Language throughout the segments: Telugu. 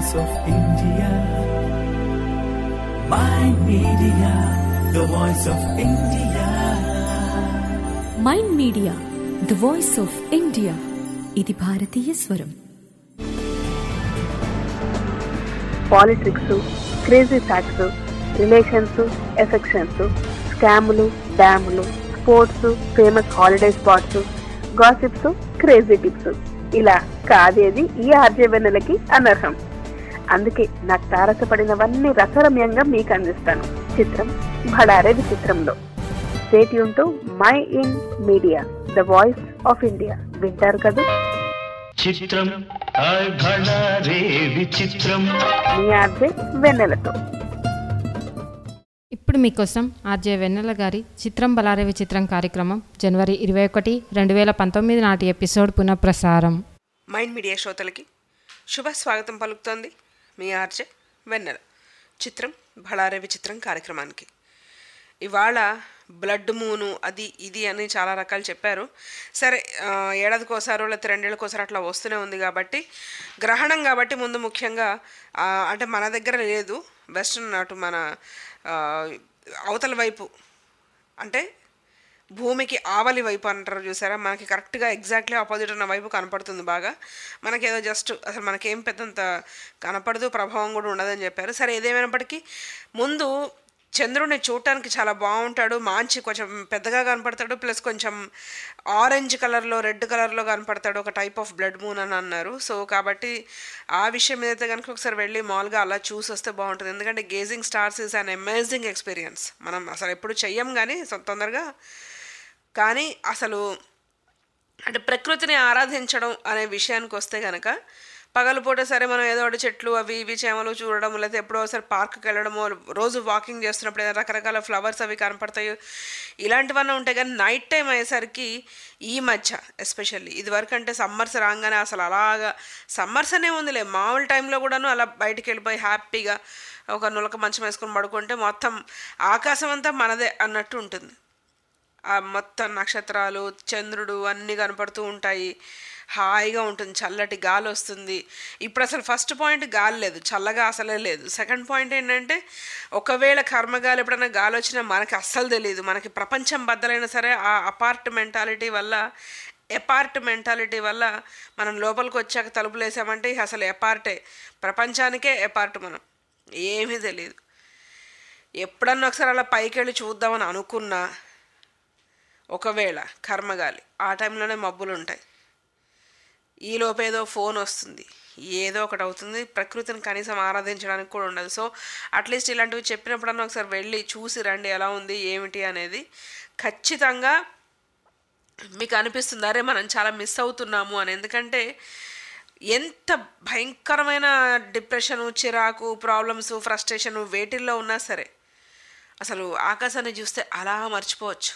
voice of India. My media, the voice of India. Mind Media the voice of India ఇది భారతీయ స్వరం politics crazy facts relations affections స్కాములు డ్యాములు sports famous holiday spots gossips crazy tips ఇలా కాదేది ఈ ఆర్జవెన్నెలకి అనర్హం అందుకే నాకు తారసపడినవన్నీ రసరమ్యంగా మీకు అందిస్తాను చిత్రం భడారే విచిత్రంలో స్టేట్ యూన్ to Mind Media the voice of India వింటారు కదా చిత్రం హాయ్ భళా రే విచిత్రం మీ ఆర్జే వెన్నెలతో ఇప్పుడు మీకోసం ఆర్జే వెన్నెల గారి చిత్రం బలారే విచిత్రం కార్యక్రమం జనవరి ఇరవై ఒకటి రెండు వేల పంతొమ్మిది నాటి ఎపిసోడ్ పునఃప్రసారం మైండ్ మీడియా శ్రోతలకి శుభ స్వాగతం పలుకుతోంది మీ ఆర్జే వెన్నెల చిత్రం బళారే విచిత్రం కార్యక్రమానికి ఇవాళ బ్లడ్ మూను అది ఇది అని చాలా రకాలు చెప్పారు సరే ఆ, ఏడాదికోసారో లేకపోతే రెండేళ్ళకోసారి అట్లా వస్తూనే ఉంది కాబట్టి గ్రహణం కాబట్టి ముందు ముఖ్యంగా ఆ, అంటే మన దగ్గర లేదు వెస్ట్రన్ అటు మన ఆ, అవతల వైపు అంటే భూమికి ఆవలి వైపు అంటారు చూసారా మనకి కరెక్ట్గా ఎగ్జాక్ట్లీ ఆపోజిట్ ఉన్న వైపు కనపడుతుంది బాగా మనకి ఏదో జస్ట్ అసలు మనకేం పెద్దంత కనపడదు ప్రభావం కూడా ఉండదని చెప్పారు సరే ఏదేమైనప్పటికీ ముందు చంద్రుడిని చూడటానికి చాలా బాగుంటాడు మంచి కొంచెం పెద్దగా కనపడతాడు ప్లస్ కొంచెం ఆరెంజ్ కలర్లో రెడ్ కలర్లో కనపడతాడు ఒక టైప్ ఆఫ్ బ్లడ్ మూన్ అని అన్నారు సో కాబట్టి ఆ విషయం ఏదైతే కనుక ఒకసారి వెళ్ళి మామూలుగా అలా చూసి వస్తే బాగుంటుంది ఎందుకంటే gazing stars is an amazing experience మనం అసలు ఎప్పుడు చెయ్యం కానీ సో తొందరగా కానీ అసలు అంటే ప్రకృతిని ఆరాధించడం అనే విషయానికి వస్తే కనుక పగలపూట సరే మనం ఏదో ఒకటి చెట్లు అవి ఇవి చేమలు చూడడం లేకపోతే ఎప్పుడో ఒకసారి పార్క్కి వెళ్ళడము రోజు వాకింగ్ చేస్తున్నప్పుడు ఏదైనా రకరకాల ఫ్లవర్స్ అవి కనపడతాయి ఇలాంటివన్నీ ఉంటాయి కానీ నైట్ టైం అయ్యేసరికి ఈ మధ్య ఎస్పెషల్లీ ఇది వరకు అంటే సమ్మర్స్ రాగానే అసలు అలాగా సమ్మర్స్ అనే ఉందిలే మామూలు టైంలో కూడాను అలా బయటికి వెళ్ళిపోయి హ్యాపీగా ఒక నులక మంచం వేసుకొని పడుకుంటే మొత్తం ఆకాశం అంతా మనదే అన్నట్టు ఉంటుంది ఆ మొత్తం నక్షత్రాలు చంద్రుడు అన్నీ కనపడుతూ ఉంటాయి హాయిగా ఉంటుంది చల్లటి గాలి వస్తుంది ఇప్పుడు అసలు ఫస్ట్ పాయింట్ గాలి లేదు చల్లగా అసలే లేదు సెకండ్ పాయింట్ ఏంటంటే ఒకవేళ కర్మగాలి ఎప్పుడైనా గాలి వచ్చినా మనకి అస్సలు తెలియదు మనకి ప్రపంచం బద్దలైనా సరే ఆ అపార్ట్ మెంటాలిటీ వల్ల ఎపార్ట్ మెంటాలిటీ వల్ల మనం లోపలికి వచ్చాక తలుపులు వేసామంటే ఇక అసలు ఎపార్టే ప్రపంచానికే ఎపార్ట్ మనం ఏమీ తెలియదు ఎప్పుడన్నా ఒకసారి అలా పైకి వెళ్ళి చూద్దామని అనుకున్నా ఒకవేళ కర్మగాలి ఆ టైంలోనే మబ్బులు ఉంటాయి ఈలోపు ఏదో ఫోన్ వస్తుంది ఏదో ఒకటి అవుతుంది ప్రకృతిని కనీసం ఆరాధించడానికి కూడా ఉండదు సో అట్లీస్ట్ ఇలాంటివి చెప్పినప్పుడన్నా ఒకసారి వెళ్ళి చూసి రండి ఎలా ఉంది ఏమిటి అనేది ఖచ్చితంగా మీకు అనిపిస్తుంది అరే మనం చాలా మిస్ అవుతున్నాము అని ఎందుకంటే ఎంత భయంకరమైన డిప్రెషను చిరాకు ప్రాబ్లమ్స్ ఫ్రస్ట్రేషను వేటిల్లో ఉన్నా సరే అసలు ఆకాశాన్ని చూస్తే అలా మర్చిపోవచ్చు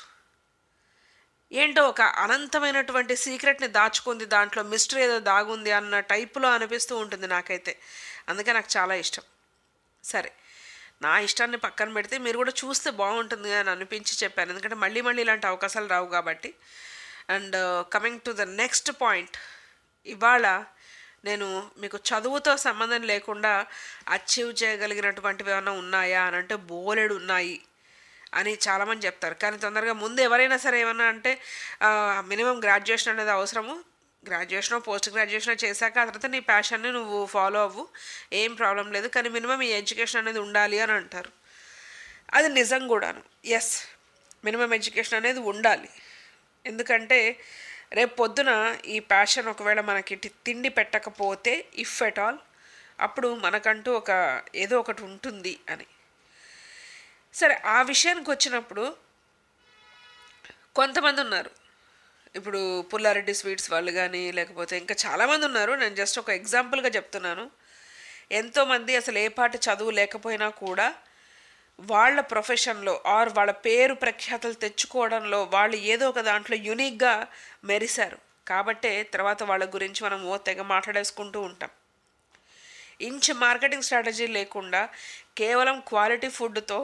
ఏంటో ఒక అనంతమైనటువంటి సీక్రెట్ని దాచుకుంది దాంట్లో మిస్టరీ ఏదో దాగుంది అన్న టైపులో అనిపిస్తూ ఉంటుంది నాకైతే అందుకే నాకు చాలా ఇష్టం సరే నా ఇష్టాన్ని పక్కన పెడితే మీరు కూడా చూస్తే బాగుంటుంది అని అనిపించి చెప్పాను ఎందుకంటే మళ్ళీ మళ్ళీ ఇలాంటి అవకాశాలు రావు కాబట్టి and coming to the next point ఇవాళ నేను మీకు చదువుతో సంబంధం లేకుండా అచీవ్ చేయగలిగినటువంటివి ఏమైనా ఉన్నాయా అని అంటే బోలెడు ఉన్నాయి అని చాలామంది చెప్తారు కానీ తొందరగా ముందు ఎవరైనా సరే ఏమన్నా అంటే మినిమం గ్రాడ్యుయేషన్ అనేది అవసరము గ్రాడ్యుయేషన్ పోస్ట్ గ్రాడ్యుయేషన్ చేశాక ఆ తర్వాత నీ ప్యాషన్ని నువ్వు ఫాలో అవ్వు ఏం ప్రాబ్లం లేదు కానీ మినిమం ఈ ఎడ్యుకేషన్ అనేది ఉండాలి అని అంటారు అది నిజం కూడాను ఎస్ మినిమం ఎడ్యుకేషన్ అనేది ఉండాలి ఎందుకంటే రేపు పొద్దున ఈ ప్యాషన్ ఒకవేళ మనకి టి- తిండి పెట్టకపోతే ఇఫ్ ఎట్ ఆల్ అప్పుడు మనకంటూ ఒక ఏదో ఒకటి ఉంటుంది అని సరే ఆ విషయానికి వచ్చినప్పుడు కొంతమంది ఉన్నారు ఇప్పుడు పుల్లారెడ్డి స్వీట్స్ వాళ్ళు కానీ లేకపోతే ఇంకా చాలామంది ఉన్నారు నేను జస్ట్ ఒక ఎగ్జాంపుల్గా చెప్తున్నాను ఎంతోమంది అసలు ఏ పాటి చదువు లేకపోయినా కూడా వాళ్ళ ప్రొఫెషన్లో ఆర్ వాళ్ళ పేరు ప్రఖ్యాతలు తెచ్చుకోవడంలో వాళ్ళు ఏదో ఒక దాంట్లో యునిక్గా మెరిశారు కాబట్టే తర్వాత వాళ్ళ గురించి మనం ఓ తెగ మాట్లాడేసుకుంటూ ఉంటాం ఇంచ్ మార్కెటింగ్ స్ట్రాటజీ లేకుండా కేవలం క్వాలిటీ ఫుడ్తో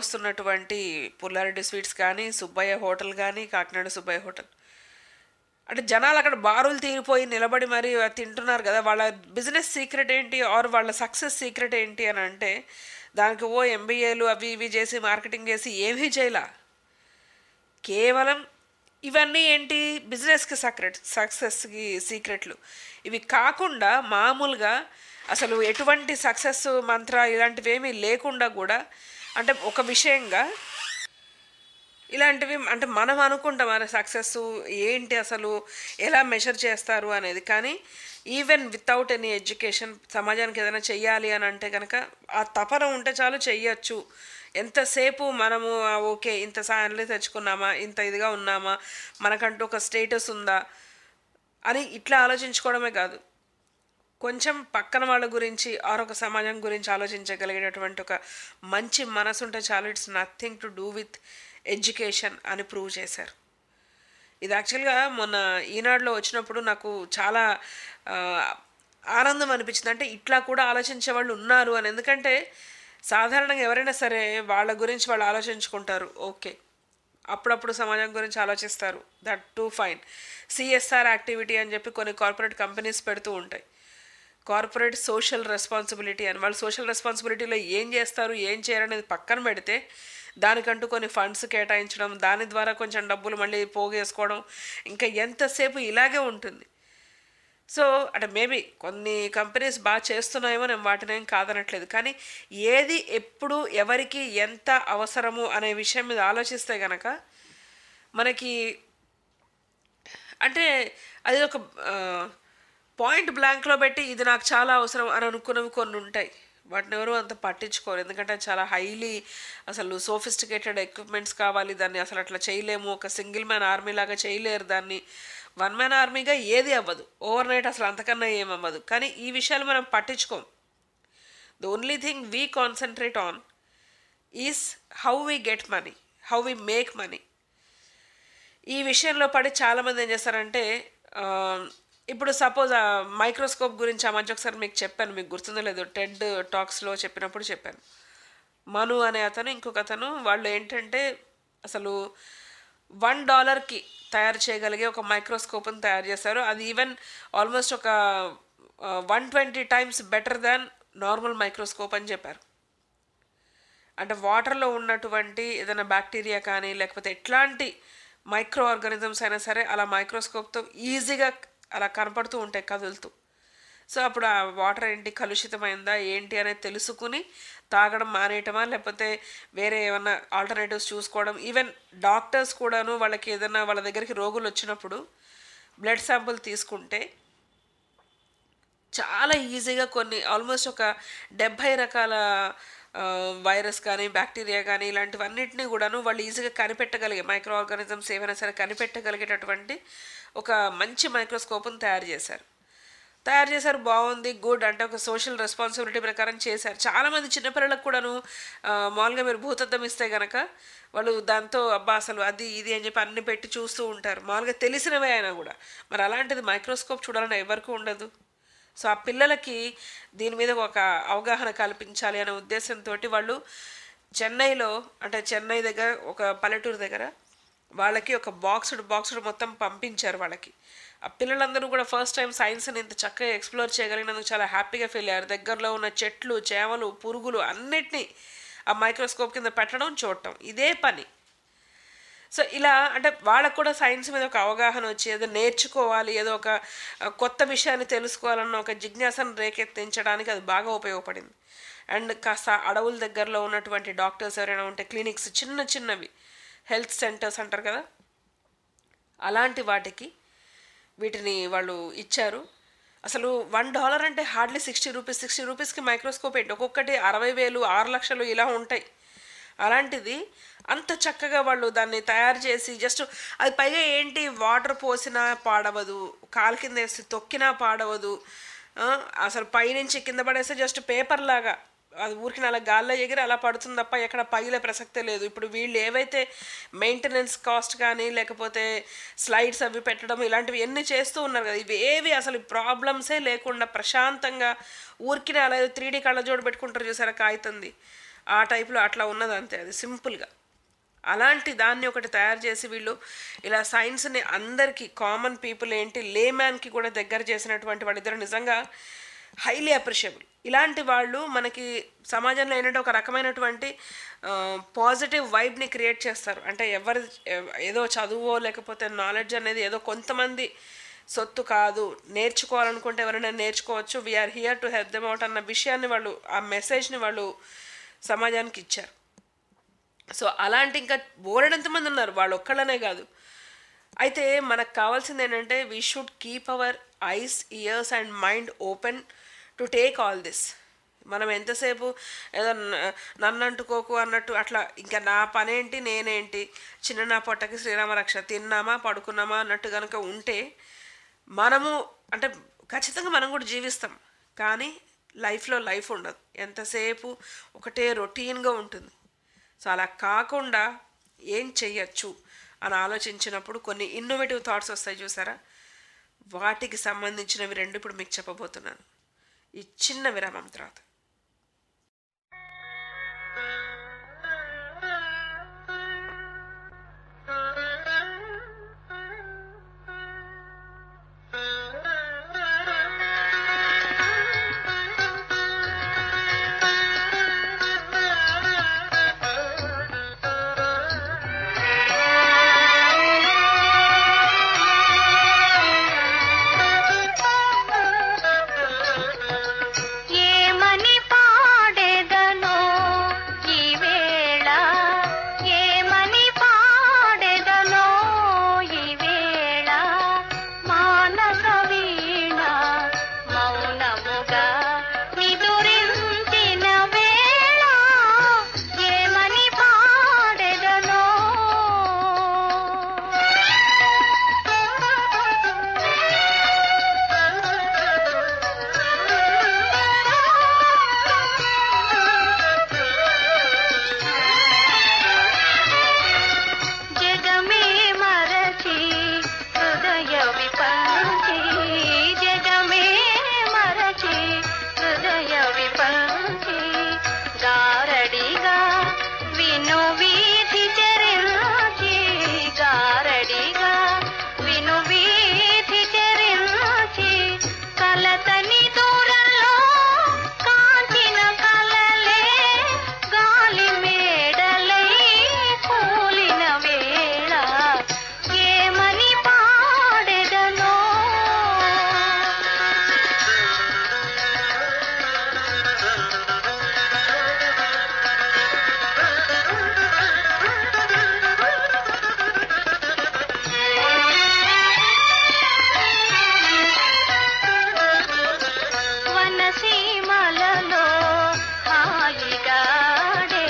నెట్టుకొస్తున్నటువంటి పుల్లారెడ్డి స్వీట్స్ కానీ సుబ్బయ్య హోటల్ కానీ కాకినాడ సుబ్బయ్య హోటల్ అంటే జనాలు అక్కడ బారులు తీరిపోయి నిలబడి మరి తింటున్నారు కదా వాళ్ళ బిజినెస్ సీక్రెట్ ఏంటి ఆర్ వాళ్ళ సక్సెస్ సీక్రెట్ ఏంటి అని అంటే దానికి ఓ ఎంబీఏలు అవి ఇవి చేసి మార్కెటింగ్ చేసి ఏమీ చేయలా కేవలం ఇవన్నీ ఏంటి బిజినెస్కి సక్రెట్ సక్సెస్కి సీక్రెట్లు ఇవి కాకుండా మామూలుగా అసలు ఎటువంటి సక్సెస్ మంత్ర ఇలాంటివి ఏమీ లేకుండా కూడా అంటే ఒక విషయంగా ఇలాంటివి అంటే మనం అనుకుంటాం అరే సక్సెస్ ఏంటి అసలు ఎలా మెజర్ చేస్తారు అనేది కానీ ఈవెన్ వితౌట్ ఎనీ ఎడ్యుకేషన్ సమాజానికి ఏదైనా చెయ్యాలి అని అంటే కనుక ఆ తపన ఉంటే చాలు చెయ్యొచ్చు ఎంతసేపు మనము ఆ, ఓకే ఇంత సాలరీ తెచ్చుకున్నామా ఇంత ఇదిగా ఉన్నామా మనకంటూ ఒక స్టేటస్ ఉందా అని ఇట్లా ఆలోచించుకోవడమే కాదు కొంచెం పక్కన వాళ్ళ గురించి ఆర్ ఒక సమాజం గురించి ఆలోచించగలిగేటటువంటి ఒక మంచి మనసు ఉంటే చాలు it's nothing to do with education అని ప్రూవ్ చేశారు ఇది యాక్చువల్గా మొన్న ఈనాడులో వచ్చినప్పుడు నాకు చాలా ఆ, ఆనందం అనిపించింది అంటే ఇట్లా కూడా ఆలోచించే వాళ్ళు ఉన్నారు అని ఎందుకంటే సాధారణంగా ఎవరైనా సరే వాళ్ళ గురించి వాళ్ళు ఆలోచించుకుంటారు ఓకే అప్పుడప్పుడు సమాజం గురించి ఆలోచిస్తారు that to fine CSR activity అని చెప్పి కొన్ని కార్పొరేట్ కంపెనీస్ పెడుతూ ఉంటాయి కార్పొరేట్ సోషల్ రెస్పాన్సిబిలిటీ అని వాళ్ళు సోషల్ రెస్పాన్సిబిలిటీలో ఏం చేస్తారు ఏం చేయరు అనేది పక్కన పెడితే దానికంటూ కొన్ని ఫండ్స్ కేటాయించడం దాని ద్వారా కొంచెం డబ్బులు మళ్ళీ పోగేసుకోవడం ఇంకా ఎంతసేపు ఇలాగే ఉంటుంది సో అంటే మేబీ కొన్ని కంపెనీస్ బాగా చేస్తున్నాయేమో నేను వాటిని ఏం కాదనట్లేదు కానీ ఏది ఎప్పుడు ఎవరికి ఎంత అవసరము అనే విషయం మీద ఆలోచిస్తే గనక మనకి అంటే అది ఒక పాయింట్ బ్లాంక్లో పెట్టి ఇది నాకు చాలా అవసరం అని అనుకున్నవి కొన్ని ఉంటాయి వాటిని ఎవరు అంత పట్టించుకోరు ఎందుకంటే అది చాలా హైలీ అసలు సోఫిస్టికేటెడ్ ఎక్విప్మెంట్స్ కావాలి దాన్ని అసలు అట్లా చేయలేము ఒక సింగిల్ మ్యాన్ ఆర్మీ లాగా చేయలేరు దాన్ని వన్ మ్యాన్ ఆర్మీగా ఏది అవ్వదు ఓవర్ నైట్ అసలు అంతకన్నా ఏం అవ్వదు కానీ ఈ విషయాలు మనం పట్టించుకోం the only thing we concentrate on is how we get money how we make money ఈ విషయంలో పడి చాలామంది ఏం చేస్తారంటే ఆ, ఇప్పుడు సపోజ్ ఆ మైక్రోస్కోప్ గురించి ఆ మధ్య ఒకసారి మీకు చెప్పాను మీకు గుర్తుందో లేదో టెడ్ టాక్స్లో చెప్పినప్పుడు చెప్పాను మను అనే అతను ఇంకొక అతను వాళ్ళు ఏంటంటే అసలు వన్ డాలర్కి తయారు చేయగలిగే ఒక మైక్రోస్కోప్ని తయారు చేశారు అది ఈవెన్ ఆల్మోస్ట్ ఒక one twenty times better than normal microscope అని చెప్పారు అంటే వాటర్లో ఉన్నటువంటి ఏదైనా బ్యాక్టీరియా కానీ లేకపోతే ఎట్లాంటి మైక్రో ఆర్గానిజమ్స్ అయినా సరే అలా మైక్రోస్కోప్తో ఈజీగా అలా కనపడుతూ ఉంటాయి కదులుతూ సో అప్పుడు ఆ వాటర్ ఏంటి కలుషితమైందా ఏంటి అనేది తెలుసుకుని తాగడం మానేయటమా లేకపోతే వేరే ఏమన్నా ఆల్టర్నేటివ్స్ చూసుకోవడం ఈవెన్ డాక్టర్స్ కూడాను వాళ్ళకి ఏదైనా వాళ్ళ దగ్గరికి రోగులు వచ్చినప్పుడు బ్లడ్ శాంపుల్ తీసుకుంటే చాలా ఈజీగా కొన్ని ఆల్మోస్ట్ ఒక డెబ్భై రకాల ఆ, వైరస్ కానీ బ్యాక్టీరియా కానీ ఇలాంటివన్నిటిని కూడాను వాళ్ళు ఈజీగా కనిపెట్టగలిగే మైక్రో ఆర్గానిజమ్స్ ఏమైనా సరే కనిపెట్టగలిగేటటువంటి ఒక మంచి మైక్రోస్కోప్ని తయారు చేశారు తయారు చేశారు బాగుంది గుడ్ అంటే ఒక సోషల్ రెస్పాన్సిబిలిటీ ప్రకారం చేశారు చాలామంది చిన్నపిల్లలకు కూడాను ఆ, మామూలుగా మీరు భూతద్దం ఇస్తే గనక వాళ్ళు దాంతో అబ్బా అసలు అది ఇది అని చెప్పి అన్ని పెట్టి చూస్తూ ఉంటారు మామూలుగా తెలిసినవే అయినా కూడా మరి అలాంటిది మైక్రోస్కోప్ చూడాలని ఎవరికి ఉండదు సో ఆ పిల్లలకి దీని మీద ఒక అవగాహన కల్పించాలి అనే ఉద్దేశంతో వాళ్ళు చెన్నైలో అంటే చెన్నై దగ్గర ఒక పల్లెటూరు దగ్గర వాళ్ళకి ఒక బాక్స్డ్ బాక్స్డ్ మొత్తం పంపించారు వాళ్ళకి ఆ పిల్లలందరూ కూడా ఫస్ట్ టైం సైన్స్ని ఇంత చక్కగా ఎక్స్ప్లోర్ చేయగలిగినందుకు చాలా హ్యాపీగా ఫీల్ అయ్యారు దగ్గరలో ఉన్న చెట్లు చేమలు పురుగులు అన్నిటినీ ఆ మైక్రోస్కోప్ కింద పెట్టడం చూడటం ఇదే పని సో ఇలా అంటే వాళ్ళకు కూడా సైన్స్ మీద ఒక అవగాహన వచ్చి ఏదో నేర్చుకోవాలి ఏదో ఒక ఆ, కొత్త విషయాన్ని తెలుసుకోవాలన్న ఒక జిజ్ఞాసను రేకెత్తించడానికి అది బాగా ఉపయోగపడింది అండ్ కాస్త అడవుల దగ్గరలో ఉన్నటువంటి డాక్టర్స్ ఎవరైనా ఉంటే క్లినిక్స్ చిన్న చిన్నవి హెల్త్ సెంటర్స్ అంటారు కదా అలాంటి వాటికి వీటిని వాళ్ళు ఇచ్చారు అసలు వన్ డాలర్ అంటే హార్డ్లీ సిక్స్టీ రూపీస్ సిక్స్టీ రూపీస్కి మైక్రోస్కోప్ ఏంటి ఒక్కొక్కటి అరవై వేలు ఆరు లక్షలు ఇలా ఉంటాయి అలాంటిది అంత చక్కగా వాళ్ళు దాన్ని తయారు చేసి జస్ట్ అది పైగా ఏంటి వాటర్ పోసినా పాడవదు కాలు కింద వేసి తొక్కినా పాడవదు ఆ, అసలు పైనుంచి కింద పడేస్తే జస్ట్ పేపర్ లాగా అది ఊరికి అలా గాల్లో ఎగిరి అలా పడుతుంది తప్ప ఎక్కడ పగిలే ప్రసక్తే లేదు ఇప్పుడు వీళ్ళు ఏవైతే మెయింటెనెన్స్ కాస్ట్ కానీ లేకపోతే స్లైడ్స్ అవి పెట్టడం ఇలాంటివి ఎన్ని చేస్తూ ఉన్నారు కదా ఇవి ఏవి అసలు ప్రాబ్లమ్సే లేకుండా ప్రశాంతంగా ఊరికి అలా త్రీ డీ కళ్ళజోడు పెట్టుకుంటారు చూసారా కాగితంది ఆ టైప్లో అట్లా ఉన్నది అంతే అది సింపుల్గా అలాంటి దాన్ని ఒకటి తయారు చేసి వీళ్ళు ఇలా సైన్స్ని అందరికీ కామన్ పీపుల్ ఏంటి లేమ్యాన్కి కూడా దగ్గర చేసినటువంటి వాళ్ళిద్దరు నిజంగా హైలీ అప్రిషియబుల్ ఇలాంటి వాళ్ళు మనకి సమాజంలో ఏంటంటే ఒక రకమైనటువంటి పాజిటివ్ వైబ్ని క్రియేట్ చేస్తారు అంటే ఎవరి ఎవ- ఏదో చదువో లేకపోతే నాలెడ్జ్ అనేది ఏదో కొంతమంది సొత్తు కాదు నేర్చుకోవాలనుకుంటే ఎవరైనా నేర్చుకోవచ్చు we're here to help them out అన్న విషయాన్ని వాళ్ళు ఆ మెసేజ్ని వాళ్ళు సమాజానికి ఇచ్చారు సో అలాంటి ఇంకా బోలెడంతమంది ఉన్నారు వాళ్ళు ఒక్కళ్ళనే కాదు అయితే మనకు కావాల్సింది ఏంటంటే we should keep our eyes ears and mind open to take all this మనం ఎంతసేపు ఏదో న- నన్ను అంటుకోకు అన్నట్టు అట్లా ఇంకా నా పనేంటి నేనేంటి చిన్న నా పొట్టకి శ్రీరామ రక్ష తిన్నామా పడుకున్నామా అన్నట్టు కనుక ఉంటే మనము అంటే ఖచ్చితంగా మనం కూడా జీవిస్తాం కానీ లైఫ్లో లైఫ్ ఉండదు ఎంతసేపు ఒకటే రొటీన్గా ఉంటుంది సో అలా కాకుండా ఏం చెయ్యొచ్చు అని ఆలోచించినప్పుడు కొన్ని ఇన్నోవేటివ్ థాట్స్ వస్తాయి చూసారా వాటికి సంబంధించినవి రెండు ఇప్పుడు మీకు చెప్పబోతున్నాను ఈ చిన్న విరామం తర్వాత ఏమని పాడెదనో ఈ వేళ ఏమని పాడెదనో ఈ వేళ మానస వీణ మౌనముగా నిదురించిన వేళ ఏమని పాడెదనో జగమే మరచి హృదయ విపంచి జగమే మరచి హృదయ విపంచి గారడిగా విను వీధి చరించి గారడిగా విను వీధి చరించి కలతని దూరంలో కాంచిన కలలే గాలి మేడలై కూలిన వేళ ఏమని పాడెదనో వనసీమలలో హాయిగాడే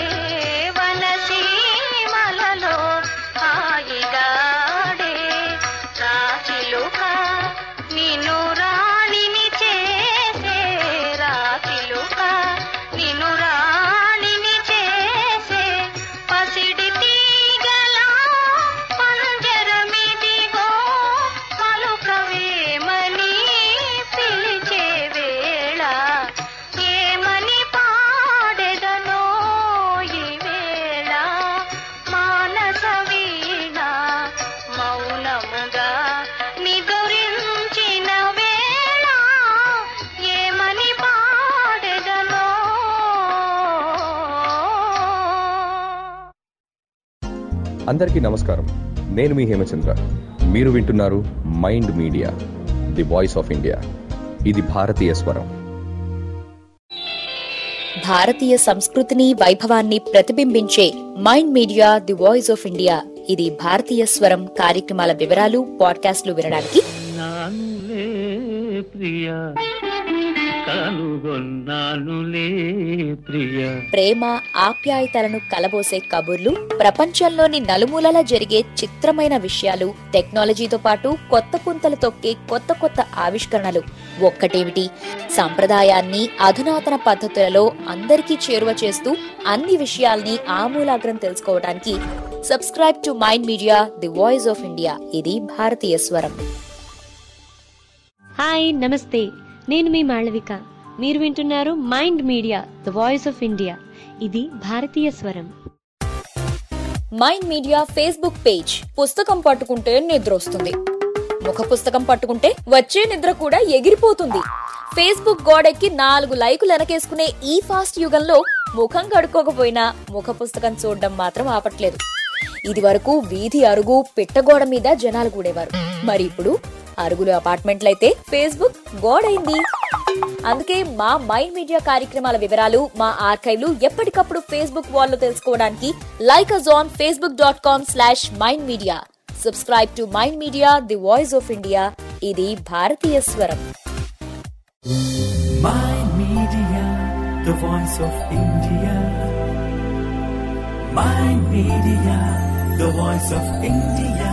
వనసీమలలో హాయిగాడే రాచిలుక నిన్ను రాణిని చేసే రాచిలుక నిన్ను రాణిని చేసే పసిడి తీగలా పంజరమిదిగో పలుకవేమని పిలిచే వేళ ఏమని పాడెదనో ఈ వేళ మానస వీణ మౌనముగా నిదురించిన వేళ ఏమని పాడెదనో అందరికీ నమస్కారం నేను మీ హేమచంద్ర మీరు వింటున్నారు Mind Media the voice of India ఇది భారతీయ స్వరం భారతీయ సంస్కృతిని వైభవాన్ని ప్రతిబింబించే Mind Media the voice of India ఇది భారతీయ స్వరం కార్యక్రమాల వివరాలు పాడ్కాస్ట్లు వినడానికి నానులే ప్రియ కనుగొన్నానులే ప్రియ ప్రేమ ఆప్యాయతలను కలబోసే కబుర్లు ప్రపంచంలోని నలుమూలల జరిగే చిత్రమైన విషయాలు టెక్నాలజీతో పాటు కొత్త పుంతలు తొక్కే కొత్త కొత్త ఆవిష్కరణలు ఒక్కటేమిటి సంప్రదాయాన్ని అధునాతన పద్ధతులలో అందరికీ చేరువ చేస్తూ అన్ని విషయాల్ని ఆమూలాగ్రం తెలుసుకోవడానికి subscribe to Mind Media the voice of India ఇది భారతీయ స్వరం హాయ్ నమస్తే నేను మీ మాళవిక మీరు వింటున్నారు Mind Media the voice of India ఇది భారతీయ స్వరం మైండ్ మీడియా ఫేస్బుక్ పేజ్ పుస్తకం పట్టుకుంటే నిద్రొస్తుంది ముఖ పుస్తకం పట్టుకుంటే వచ్చే నిద్ర కూడా ఎగిరిపోతుంది ఫేస్బుక్ గోడెక్కి నాలుగు లైకులు వెనకేసుకునే ఈ ఫాస్ట్ యుగంలో ముఖం కడుక్కోకపోయినా ముఖ పుస్తకం చూడడం మాత్రం ఆపట్లేదు ఇది వరకు వీధి అరుగు పిట్టగోడ మీద జనాలు కూడేవారు మరి ఇప్పుడు అరుగులు అపార్ట్మెంట్లయితే ఫేస్బుక్ గోడైంది అందుకే మా మైండ్ మీడియా కార్యక్రమాల వివరాలు మా ఆర్కైవ్లు ఎప్పటికప్పుడు ఫేస్బుక్ వాల్లో తెలుసుకోవడానికి like us on Facebook dot com slash Mind Media subscribe to Mind Media the voice of India ఇది భారతీయ స్వరం Mind Media, the voice of India. Mind Media, the voice of India.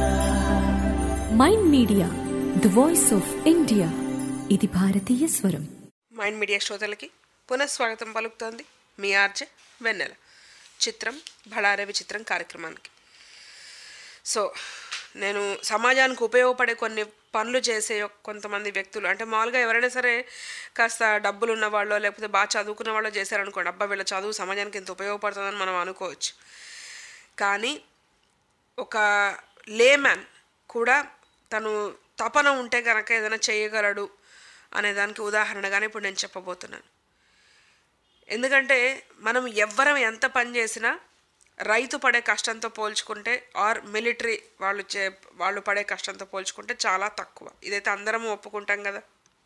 Mind Media the voice of India ఇది భారతీయ స్వరం మైండ్ మీడియా శ్రోతలకి పునఃస్వాగతం పలుకుతోంది మీ ఆర్జే వెన్నెల చిత్రం భళారే విచిత్రం కార్యక్రమానికి సో నేను సమాజానికి ఉపయోగపడే కొన్ని పనులు చేసే కొంతమంది వ్యక్తులు అంటే మామూలుగా ఎవరైనా సరే కాస్త డబ్బులు ఉన్న వాళ్ళు లేకపోతే బాగా చదువుకున్న వాళ్ళు చేశారనుకోండి అబ్బా వీళ్ళ చదువు సమాజానికి ఇంత ఉపయోగపడుతుందని మనం అనుకోవచ్చు కానీ ఒక లేమ్యాన్ కూడా తను తపన ఉంటే కనుక ఏదైనా చేయగలడు అనే దానికి ఉదాహరణగానే ఇప్పుడు నేను చెప్పబోతున్నాను ఎందుకంటే మనం ఎవ్వరం ఎంత పని చేసినా రైతు పడే కష్టంతో పోల్చుకుంటే ఆర్ మిలిటరీ వాళ్ళు చే వాళ్ళు పడే కష్టంతో పోల్చుకుంటే చాలా తక్కువ ఇదైతే అందరం ఒప్పుకుంటాం కదా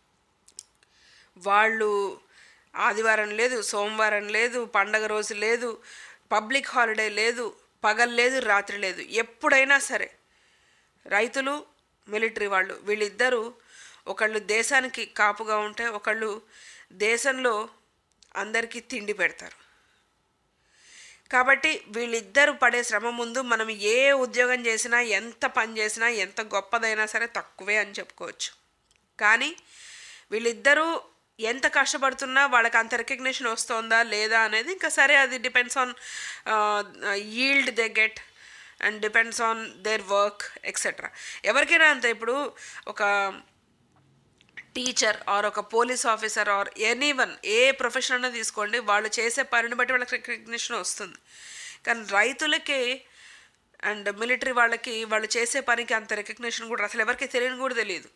వాళ్ళు ఆదివారం లేదు సోమవారం లేదు పండగ రోజు లేదు పబ్లిక్ హాలిడే లేదు పగలు లేదు రాత్రి లేదు ఎప్పుడైనా సరే రైతులు మిలిటరీ వాళ్ళు వీళ్ళిద్దరూ ఒకళ్ళు దేశానికి కాపుగా ఉంటే ఒకళ్ళు దేశంలో అందరికీ తిండి పెడతారు కాబట్టి వీళ్ళిద్దరు పడే శ్రమ ముందు మనం ఏ ఉద్యోగం చేసినా ఎంత పని చేసినా ఎంత గొప్పదైనా సరే తక్కువే అని చెప్పుకోవచ్చు కానీ వీళ్ళిద్దరూ ఎంత కష్టపడుతున్నా వాళ్ళకి అంత రికగ్నిషన్ వస్తుందా లేదా అనేది ఇంకా సరే అది depends on yield they get and depends on their work etcetera ఎవరికైనా అంతే ఇప్పుడు ఒక టీచర్ ఆర్ ఒక police officer or any one a profession అన్నా తీసుకోండి వాళ్ళు చేసే పనిని బట్టి వాళ్ళకి రికగ్నిషన్ వస్తుంది కానీ రైతులకి అండ్ మిలిటరీ వాళ్ళకి వాళ్ళు చేసే పనికి అంత రికగ్నిషన్ కూడా అసలు ఎవరికి తెలియని కూడా తెలియదు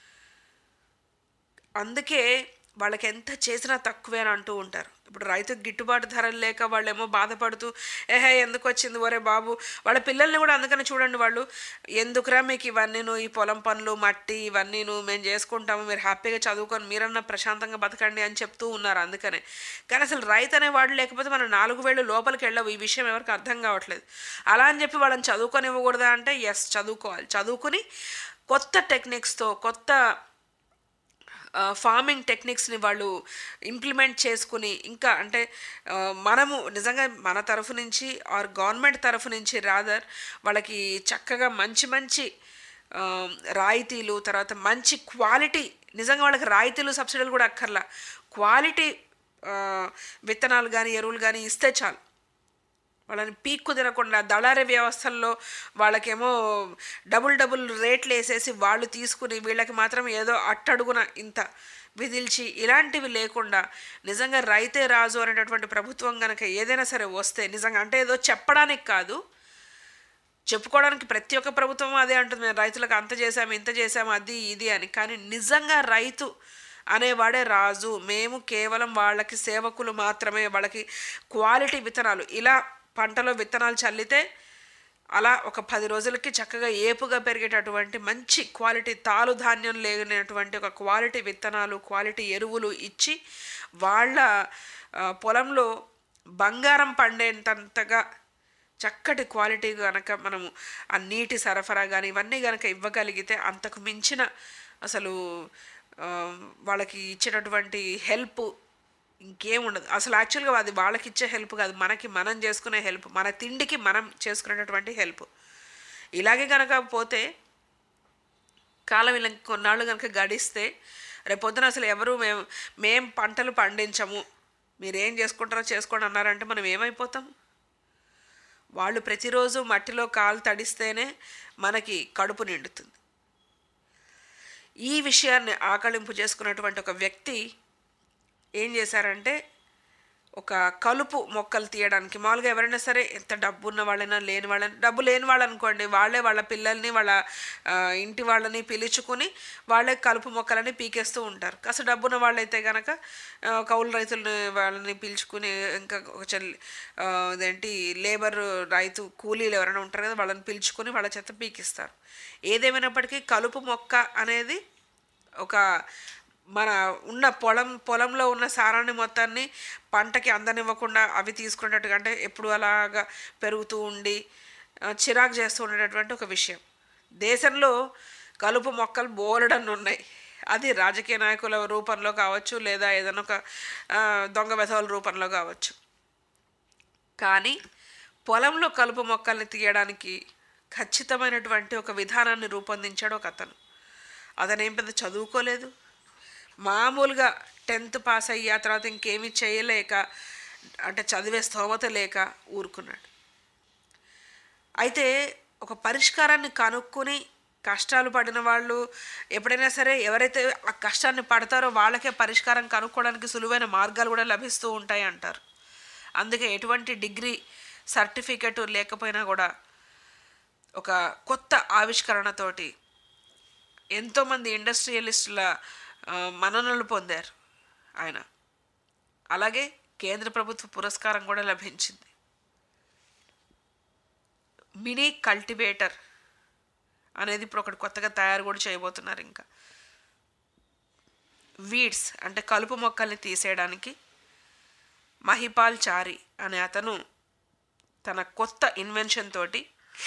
అందుకే వాళ్ళకి ఎంత చేసినా తక్కువే అని అంటూ ఉంటారు ఇప్పుడు రైతుకు గిట్టుబాటు ధరలు లేక వాళ్ళేమో బాధపడుతూ ఏహే ఎందుకు వచ్చింది ఒరే బాబు వాళ్ళ పిల్లల్ని కూడా అందుకని చూడండి వాళ్ళు ఎందుకురా మీకు ఇవన్నీను ఈ పొలం పనులు మట్టి ఇవన్నీను మేము చేసుకుంటాము మీరు హ్యాపీగా చదువుకొని మీరన్నా ప్రశాంతంగా బతకండి అని చెప్తూ ఉన్నారు అందుకనే కానీ అసలు రైతు అనేవాడు లేకపోతే మనం నాలుగు వేళ్ళు లోపలికి వెళ్ళవు ఈ విషయం ఎవరికి అర్థం కావట్లేదు అలా అని చెప్పి వాళ్ళని చదువుకొని ఇవ్వకూడదా అంటే ఎస్ చదువుకోవాలి చదువుకుని కొత్త టెక్నిక్స్తో కొత్త ఫార్మింగ్ టెక్నిక్స్ని వాళ్ళు ఇంప్లిమెంట్ చేసుకుని ఇంకా అంటే ఆ, మనము నిజంగా మన తరఫు నుంచి ఆర్ గవర్నమెంట్ తరఫు నుంచి రాదర్ వాళ్ళకి చక్కగా మంచి మంచి ఆ, రాయితీలు తర్వాత మంచి క్వాలిటీ నిజంగా వాళ్ళకి రాయితీలు సబ్సిడీలు కూడా అక్కర్లా క్వాలిటీ ఆ, విత్తనాలు కానీ ఎరువులు కానీ ఇస్తే చాలు వాళ్ళని పీక్కు తినకుండా దళారీ వ్యవస్థల్లో వాళ్ళకేమో డబుల్ డబుల్ రేట్లు వేసేసి వాళ్ళు తీసుకుని వీళ్ళకి మాత్రం ఏదో అట్టడుగున ఇంత విధిల్చి ఇలాంటివి లేకుండా నిజంగా రైతే రాజు అనేటటువంటి ప్రభుత్వం కనుక ఏదైనా సరే వస్తే నిజంగా అంటే ఏదో చెప్పడానికి కాదు చెప్పుకోవడానికి ప్రతి ఒక్క ప్రభుత్వం అదే అంటుంది మేము రైతులకు అంత చేసాము ఇంత చేసాము అది ఇది అని కానీ నిజంగా రైతు అనేవాడే రాజు మేము కేవలం వాళ్ళకి సేవకులు మాత్రమే వాళ్ళకి క్వాలిటీ విత్తనాలు ఇలా పంటలో విత్తనాలు చల్లితే అలా ఒక పది రోజులకి చక్కగా ఏపుగా పెరిగేటటువంటి మంచి క్వాలిటీ తాలు ధాన్యం లేనటువంటి ఒక క్వాలిటీ విత్తనాలు క్వాలిటీ ఎరువులు ఇచ్చి వాళ్ళ ఆ, పొలంలో బంగారం పండేంతంతగా చక్కటి క్వాలిటీ కనుక మనము ఆ నీటి సరఫరా కానీ ఇవన్నీ కనుక ఇవ్వగలిగితే అంతకు మించిన అసలు ఆ, వాళ్ళకి ఇచ్చేటటువంటి హెల్ప్ ఇంకేం ఉండదు అసలు యాక్చువల్గా అది వాళ్ళకి ఇచ్చే హెల్ప్ కాదు మనకి మనం చేసుకునే హెల్ప్ మన తిండికి మనం చేసుకునేటటువంటి హెల్ప్ ఇలాగే కనుక పోతే కాలం ఇలా కొన్నాళ్ళు కనుక గడిస్తే రేపొద్దున అసలు ఎవరు మేము మేం పంటలు పండించము మీరేం చేసుకుంటారో చేసుకోండి అన్నారంటే మనం ఏమైపోతాం వాళ్ళు ప్రతిరోజు మట్టిలో కాలు తడిస్తేనే మనకి కడుపు నిండుతుంది ఈ విషయాన్ని ఆకలింపు చేసుకున్నటువంటి ఒక వ్యక్తి ఏం చేశారంటే ఒక కలుపు మొక్కలు తీయడానికి మామూలుగా ఎవరైనా సరే ఎంత డబ్బు ఉన్న వాళ్ళైనా లేని వాళ్ళని డబ్బు లేని వాళ్ళు అనుకోండి వాళ్ళే వాళ్ళ పిల్లల్ని వాళ్ళ ఆ, ఇంటి వాళ్ళని పిలుచుకుని వాళ్ళే కలుపు మొక్కలని పీకేస్తూ ఉంటారు కాస్త డబ్బున్న వాళ్ళైతే కనుక ఆ, కౌలు రైతులని వాళ్ళని పిలుచుకుని ఇంకా ఒక చెల్లి ఆ, అదేంటి లేబర్ రైతు కూలీలు ఎవరైనా ఉంటారు కదా వాళ్ళని పిలుచుకుని వాళ్ళ చేత పీకిస్తారు ఏదేమైనప్పటికీ కలుపు మొక్క అనేది ఒక మన ఉన్న పొలం పొలంలో ఉన్న సారాన్ని మొత్తాన్ని పంటకి అందనివ్వకుండా అవి తీసుకునేటట్టుగా అంటే ఎప్పుడు అలాగా పెరుగుతూ ఉండి ఆ, చిరాకు చేస్తూ ఉండేటటువంటి ఒక విషయం దేశంలో కలుపు మొక్కలు బోలెడన్ని ఉన్నాయి అది రాజకీయ నాయకుల రూపంలో కావచ్చు లేదా ఏదైనా ఒక ఆ, దొంగ వెధవల రూపంలో కావచ్చు కానీ పొలంలో కలుపు మొక్కల్ని తీయడానికి ఖచ్చితమైనటువంటి ఒక విధానాన్ని రూపొందించాడు ఒక అతను అతను ఏం పెద్ద చదువుకోలేదు మామూలుగా టెన్త్ పాస్ అయ్యి ఆ తర్వాత ఇంకేమీ చేయలేక అంటే చదివే స్తోమత లేక ఊరుకున్నాడు అయితే ఒక పరిష్కారాన్ని కనుక్కొని కష్టాలు పడిన వాళ్ళు ఎప్పుడైనా సరే ఎవరైతే ఆ కష్టాన్ని పడతారో వాళ్ళకే పరిష్కారం కనుక్కోవడానికి సులువైన మార్గాలు కూడా లభిస్తూ ఉంటాయి అంటారు అందుకే ఎటువంటి డిగ్రీ సర్టిఫికెట్ లేకపోయినా కూడా ఒక కొత్త ఆవిష్కరణతోటి ఎంతోమంది ఇండస్ట్రియలిస్టుల ఆ, మన్ననలు పొందారు ఆయన అలాగే కేంద్ర ప్రభుత్వ పురస్కారం కూడా లభించింది మినీ కల్టివేటర్ అనేది ఇప్పుడు ఒకటి కొత్తగా తయారు కూడా చేయబోతున్నారు ఇంకా వీడ్స్ అంటే కలుపు మొక్కల్ని తీసేయడానికి మహిపాల్ చారి అనే అతను తన కొత్త ఇన్వెన్షన్ తోటి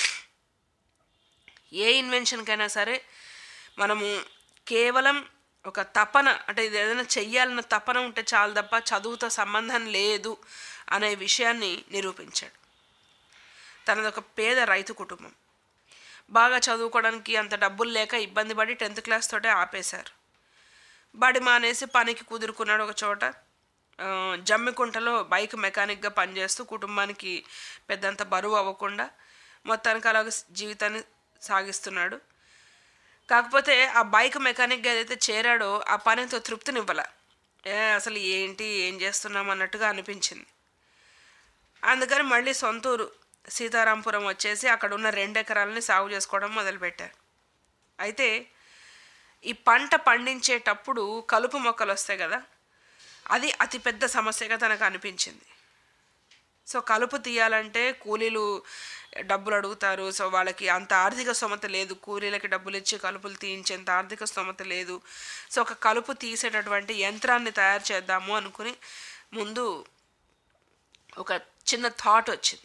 ఏ ఇన్వెన్షన్కైనా సరే మనము కేవలం ఒక తపన అంటే ఇది ఏదైనా చెయ్యాలన్న తపన ఉంటే చాలు తప్ప చదువుతో సంబంధం లేదు అనే విషయాన్ని నిరూపించాడు తనది ఒక పేద రైతు కుటుంబం బాగా చదువుకోవడానికి అంత డబ్బులు లేక ఇబ్బంది పడి టెన్త్ క్లాస్ తోటే ఆపేశారు బడి మానేసి పనికి కుదురుకున్నాడు ఒక చోట ఆ, జమ్మికుంటలో బైక్ మెకానిక్గా పనిచేస్తూ కుటుంబానికి పెద్దంత బరువు అవ్వకుండా మొత్తానికి అలాగ జీవితాన్ని సాగిస్తున్నాడు కాకపోతే ఆ బైక్ మెకానిక్గా ఏదైతే చేరాడో ఆ పనితో తృప్తినివ్వాల ఏ అసలు ఏంటి ఏం చేస్తున్నాం అన్నట్టుగా అనిపించింది అందుకని మళ్ళీ సొంతూరు సీతారాంపురం వచ్చేసి అక్కడ ఉన్న రెండు ఎకరాలని సాగు చేసుకోవడం మొదలుపెట్టారు అయితే ఈ పంట పండించేటప్పుడు కలుపు మొక్కలు వస్తాయి కదా అది అతిపెద్ద సమస్యగా తనకు అనిపించింది సో కలుపు తీయాలంటే కూలీలు డబ్బులు అడుగుతారు సో వాళ్ళకి అంత ఆర్థిక స్తోమత లేదు కూలీలకి డబ్బులు ఇచ్చి కలుపులు తీయించేంత ఆర్థిక స్తోమత లేదు సో ఒక కలుపు తీసేటటువంటి యంత్రాన్ని తయారు చేద్దాము అనుకుని ముందు ఒక చిన్న థాట్ వచ్చింది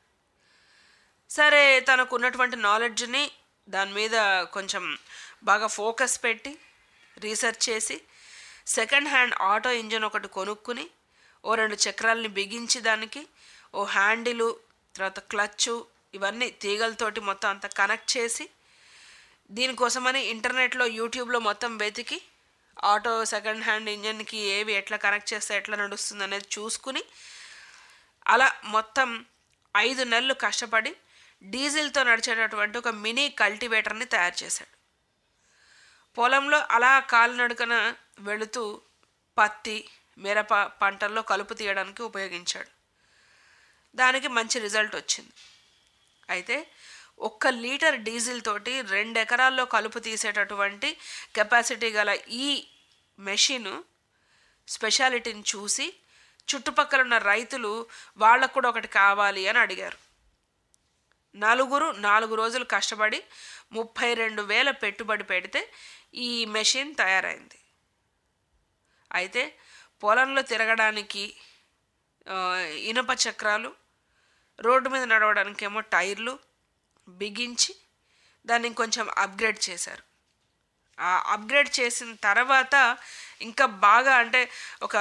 సరే తనకు ఉన్నటువంటి నాలెడ్జ్ని దాని మీద కొంచెం బాగా ఫోకస్ పెట్టి రీసెర్చ్ చేసి సెకండ్ హ్యాండ్ ఆటో ఇంజిన్ ఒకటి కొనుక్కుని ఓ రెండు చక్రాలని బిగించి దానికి ఓ హ్యాండిలు తర్వాత క్లచ్చు ఇవన్నీ తీగలతోటి మొత్తం అంతా కనెక్ట్ చేసి దీనికోసమని ఇంటర్నెట్లో యూట్యూబ్లో మొత్తం వెతికి ఆటో సెకండ్ హ్యాండ్ ఇంజన్కి ఏవి ఎట్లా కనెక్ట్ చేస్తే ఎట్లా నడుస్తుంది అనేది చూసుకుని అలా మొత్తం ఐదు నెలలు కష్టపడి డీజిల్తో నడిచేటటువంటి ఒక మినీ కల్టివేటర్ని తయారు చేశాడు పొలంలో అలా కాలినడకన వెళుతూ పత్తి మిరప పంటల్లో కలుపు తీయడానికి ఉపయోగించాడు దానికి మంచి రిజల్ట్ వచ్చింది అయితే ఒక్క లీటర్ డీజిల్ తోటి రెండు ఎకరాల్లో కలుపు తీసేటటువంటి కెపాసిటీ గల ఈ మెషిన్ స్పెషాలిటీని చూసి చుట్టుపక్కల ఉన్న రైతులు వాళ్ళకు కూడా ఒకటి కావాలి అని అడిగారు నలుగురు నాలుగు రోజులు కష్టపడి ముప్పై రెండు వేల పెట్టుబడి పెడితే ఈ మెషిన్ తయారైంది అయితే పొలంలో తిరగడానికి ఆ, ఇనుప చక్రాలు రోడ్డు మీద నడవడానికి ఏమో టైర్లు బిగించి దాన్ని కొంచెం అప్గ్రేడ్ చేశారు ఆ అప్గ్రేడ్ చేసిన తర్వాత ఇంకా బాగా అంటే ఒక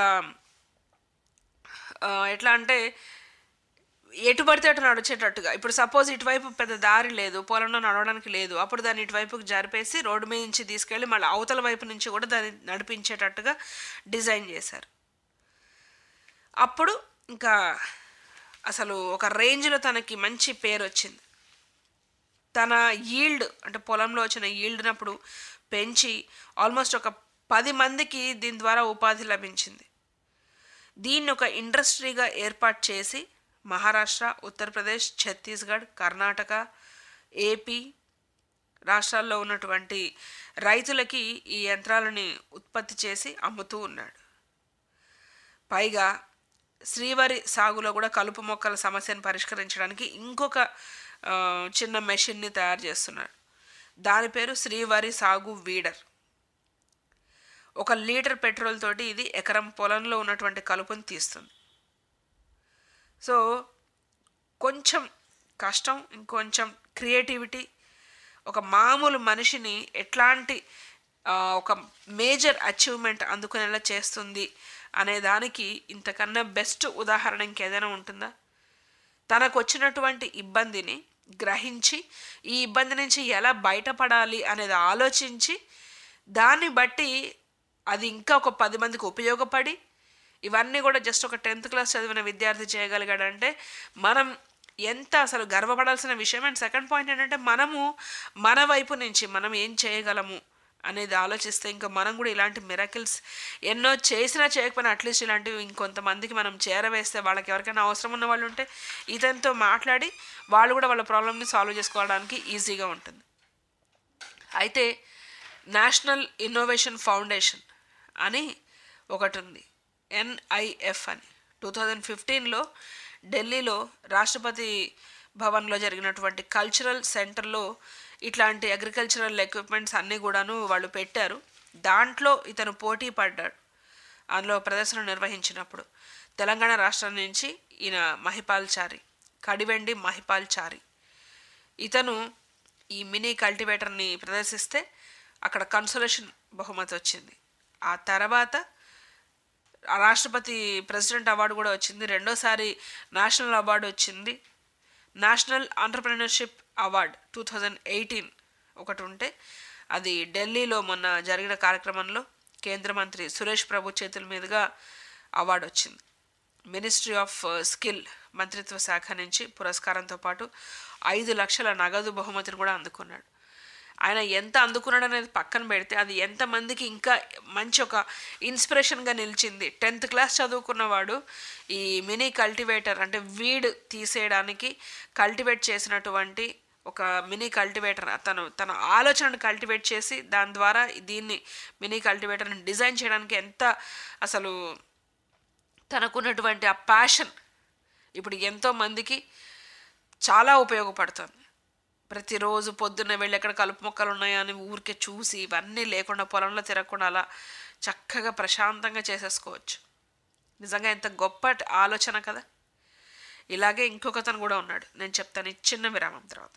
ఆ, ఎట్లా అంటే ఎటు పడితే అటు నడిచేటట్టుగా ఇప్పుడు సపోజ్ ఇటువైపు పెద్ద దారి లేదు పొలంలో నడవడానికి లేదు అప్పుడు దాన్ని ఇటువైపుకి జరిపేసి రోడ్డు మీద నుంచి తీసుకెళ్ళి మళ్ళీ అవతల వైపు నుంచి కూడా దాన్ని నడిపించేటట్టుగా డిజైన్ చేశారు అప్పుడు ఇంకా అసలు ఒక రేంజ్లో తనకి మంచి పేరు వచ్చింది తన ఈల్డ్ అంటే పొలంలో వచ్చిన ఈల్డ్నప్పుడు పెంచి ఆల్మోస్ట్ ఒక పది మందికి దీని ద్వారా ఉపాధి లభించింది దీన్ని ఒక ఇండస్ట్రీగా ఏర్పాటు చేసి మహారాష్ట్ర ఉత్తరప్రదేశ్ ఛత్తీస్గఢ్ కర్ణాటక ఏపీ రాష్ట్రాల్లో ఉన్నటువంటి రైతులకి ఈ యంత్రాలని ఉత్పత్తి చేసి అమ్ముతూ ఉన్నాడు పైగా శ్రీవారి సాగులో కూడా కలుపు మొక్కల సమస్యను పరిష్కరించడానికి ఇంకొక ఆ, చిన్న మెషిన్ని తయారు చేస్తున్నాడు దాని పేరు శ్రీవారి సాగు వీడర్ ఒక లీటర్ పెట్రోల్ తోటి ఇది ఎకరం పొలంలో ఉన్నటువంటి కలుపుని తీస్తుంది సో కొంచెం కష్టం ఇంకొంచెం క్రియేటివిటీ ఒక మామూలు మనిషిని ఎట్లాంటి ఆ, ఒక మేజర్ అచీవ్మెంట్ అందుకునేలా చేస్తుంది అనే దానికి ఇంతకన్నా బెస్ట్ ఉదాహరణ ఇంకేదైనా ఉంటుందా తనకు వచ్చినటువంటి ఇబ్బందిని గ్రహించి ఈ ఇబ్బంది నుంచి ఎలా బయటపడాలి అనేది ఆలోచించి దాన్ని బట్టి అది ఇంకా ఒక పది మందికి ఉపయోగపడి ఇవన్నీ కూడా జస్ట్ ఒక టెన్త్ క్లాస్ చదివిన విద్యార్థి చేయగలిగాడంటే మనం ఎంత అసలు గర్వపడాల్సిన విషయం అండ్ సెకండ్ పాయింట్ ఏంటంటే మనము మన వైపు నుంచి మనం ఏం చేయగలము అనేది ఆలోచిస్తే ఇంకా మనం కూడా ఇలాంటి మిరకిల్స్ ఎన్నో చేసినా చేయకపోయినా అట్లీస్ట్ ఇలాంటివి ఇంకొంతమందికి మనం చేరవేస్తే వాళ్ళకి ఎవరికైనా అవసరం ఉన్న వాళ్ళు ఉంటే ఇతనితో మాట్లాడి వాళ్ళు కూడా వాళ్ళ ప్రాబ్లమ్ని సాల్వ్ చేసుకోవడానికి ఈజీగా ఉంటుంది అయితే నేషనల్ ఇన్నోవేషన్ ఫౌండేషన్ అని ఒకటి ఉంది ఎన్ఐఎఫ్ అని టూ థౌజండ్ ఫిఫ్టీన్లో ఢిల్లీలో రాష్ట్రపతి భవన్లో జరిగినటువంటి కల్చరల్ సెంటర్లో ఇట్లాంటి అగ్రికల్చరల్ ఎక్విప్మెంట్స్ అన్నీ కూడాను వాళ్ళు పెట్టారు దాంట్లో ఇతను పోటీ పడ్డాడు అందులో ప్రదర్శన నిర్వహించినప్పుడు తెలంగాణ రాష్ట్రం నుంచి ఈయన మహిపాల్ చారి కడివెండి మహిపాల్ చారి ఇతను ఈ మినీ కల్టివేటర్ని ప్రదర్శిస్తే అక్కడ కన్సోలేషన్ బహుమతి వచ్చింది ఆ తర్వాత ఆ రాష్ట్రపతి ప్రెసిడెంట్ అవార్డు కూడా వచ్చింది రెండోసారి నేషనల్ అవార్డు వచ్చింది national entrepreneurship award two thousand eighteen ఒకటి ఉంటే అది ఢిల్లీలో మొన్న జరిగిన కార్యక్రమంలో కేంద్ర మంత్రి సురేష్ ప్రభు చేతుల మీదుగా అవార్డు వచ్చింది మినిస్ట్రీ ఆఫ్ స్కిల్ మంత్రిత్వ శాఖ నుంచి పురస్కారంతో పాటు ఐదు లక్షల నగదు బహుమతిని కూడా అందుకున్నాడు ఆయన ఎంత అందుకున్నాడు అనేది పక్కన పెడితే అది ఎంతమందికి ఇంకా మంచి ఒక ఇన్స్పిరేషన్గా నిలిచింది టెన్త్ క్లాస్ చదువుకున్నవాడు ఈ మినీ కల్టివేటర్ అంటే వీడ్ తీసేయడానికి కల్టివేట్ చేసినటువంటి ఒక మినీ కల్టివేటర్ తను తన ఆలోచనను కల్టివేట్ చేసి దాని ద్వారా దీన్ని మినీ కల్టివేటర్ని డిజైన్ చేయడానికి ఎంత అసలు తనకున్నటువంటి ఆ ప్యాషన్ ఇప్పుడు ఎంతో మందికి చాలా ఉపయోగపడుతుంది ప్రతిరోజు పొద్దున్న వెళ్ళి ఎక్కడ కలుపు మొక్కలు ఉన్నాయా అని ఊరికే చూసి ఇవన్నీ లేకుండా పొలంలో తిరగకుండా అలా చక్కగా ప్రశాంతంగా చేసేసుకోవచ్చు నిజంగా ఎంత గొప్ప ఆలోచన కదా ఇలాగే ఇంకొకతను కూడా ఉన్నాడు నేను చెప్తాను ఈ చిన్న విరామం తర్వాత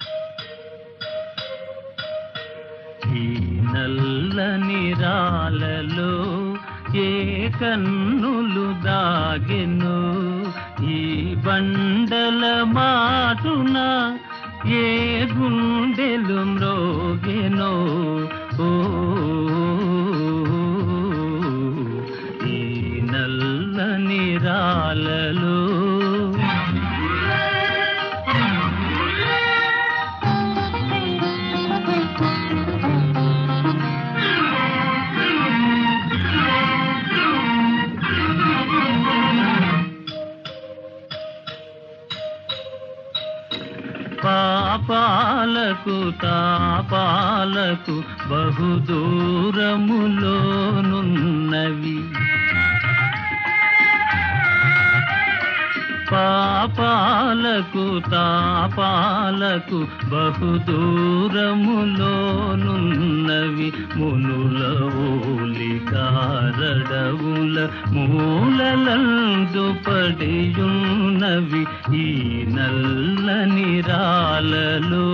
ఈ నల్లని రాలలో ఏ కన్నులు దాగెను ఈ బండల మాటున ఏ గుండెలు మ్రోగెనో ఓ ఈ నల్లని రాలలో పాపాలకు తాపాలకు బహుదూరములోనున్నవి పాపాలకు తాపాలకు బహుదూరములోనున్నవి మునుల ఓలికారడవుల మూలలందు పడియున్నవి ఈ నల్లని రాలలో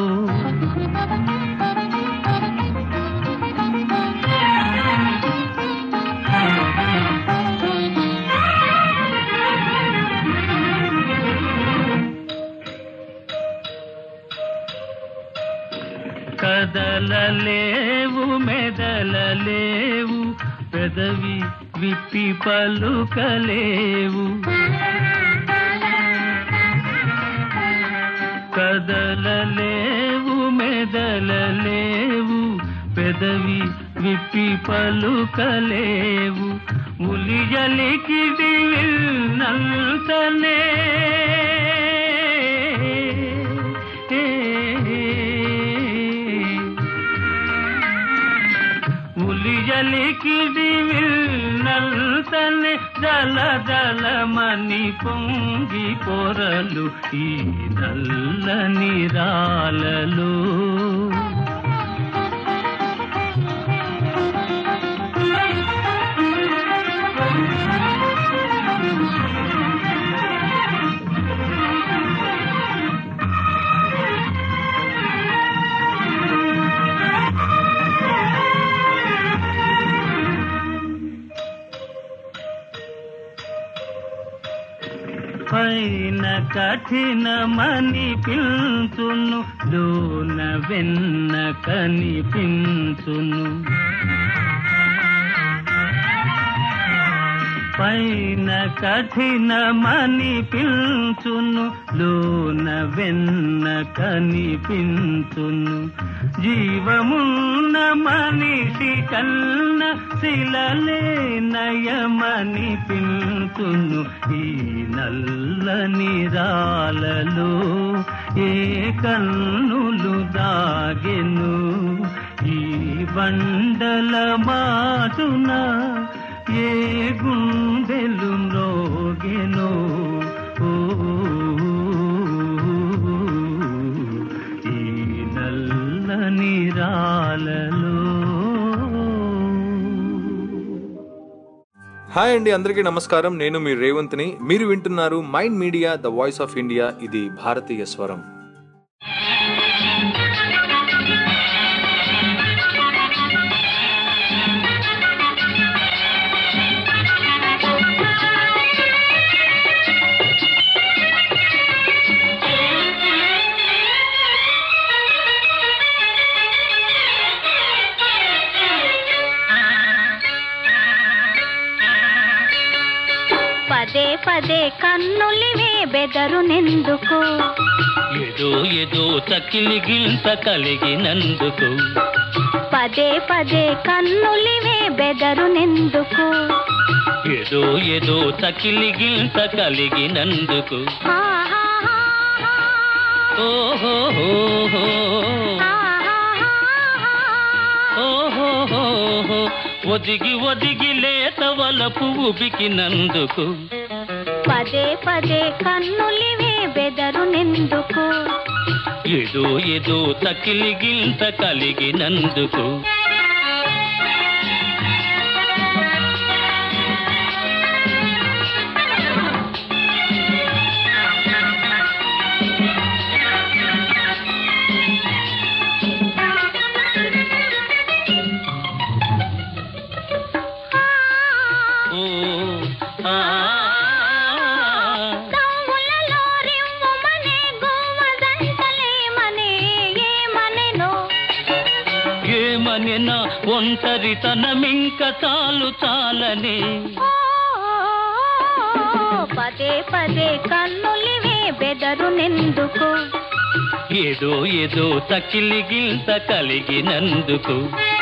కదలలేవు మెదలలేవు పెదవి విప్పి పలుకలేవు కదలలేవు మెదలలేవు పెదవి విప్పి పలుకలేవు ఉలియలికిడి నల్తనే ఉలియలికిడి నల్తనే జల జలమని పొంగి పొరలు ఈ నల్లని రాలలో పైన కఠినమని పిల్చును లోన వెన్న కనిపించును పైన కఠినమని పిల్చును లోన వెన్న కనిపించును జీవమున్న మనిషి కన్న శిలలే నయమని పిల్చును ఈ నల్లని రాలలో ఏ కన్నులు దాగెను ఈ బండల మాటున ఏ గుండెలు మ్రోగెనో ఓ ఈ నల్లని రాలలో హాయ్ అండి అందరికీ నమస్కారం నేను మీ రేవంత్ని మీరు వింటున్నారు Mind Media the voice of India ఇది భారతీయ స్వరం పదే పదే కన్నులివే బెదరునెందుకు ఏదో ఏదో తక్కిలి గింత కలిగినందుకు పదే పదే కన్నులివే బెదరునెందుకు ఏదో ఏదో తక్కిలి గింత కలిగినందుకు ఓహో ఓహో ఒదిగి ఒదిగి లేత వలపు ఉబికినందుకు పదే పదే కన్నులివే బెదరునెందుకు ఏదో ఏదో తక్కిలి గింత కలిగినందుకు ఓ ఆ దమ్ములలో రివ్వుమనే గోమదంతలేమనే ఏమనెనో ఏమనినా ఒంటరితనమింక చాలు చాలని పదే పదే కన్నులివే బెదరునెందుకు ఏదో ఏదో తక్కిలి గింత కలిగినందుకు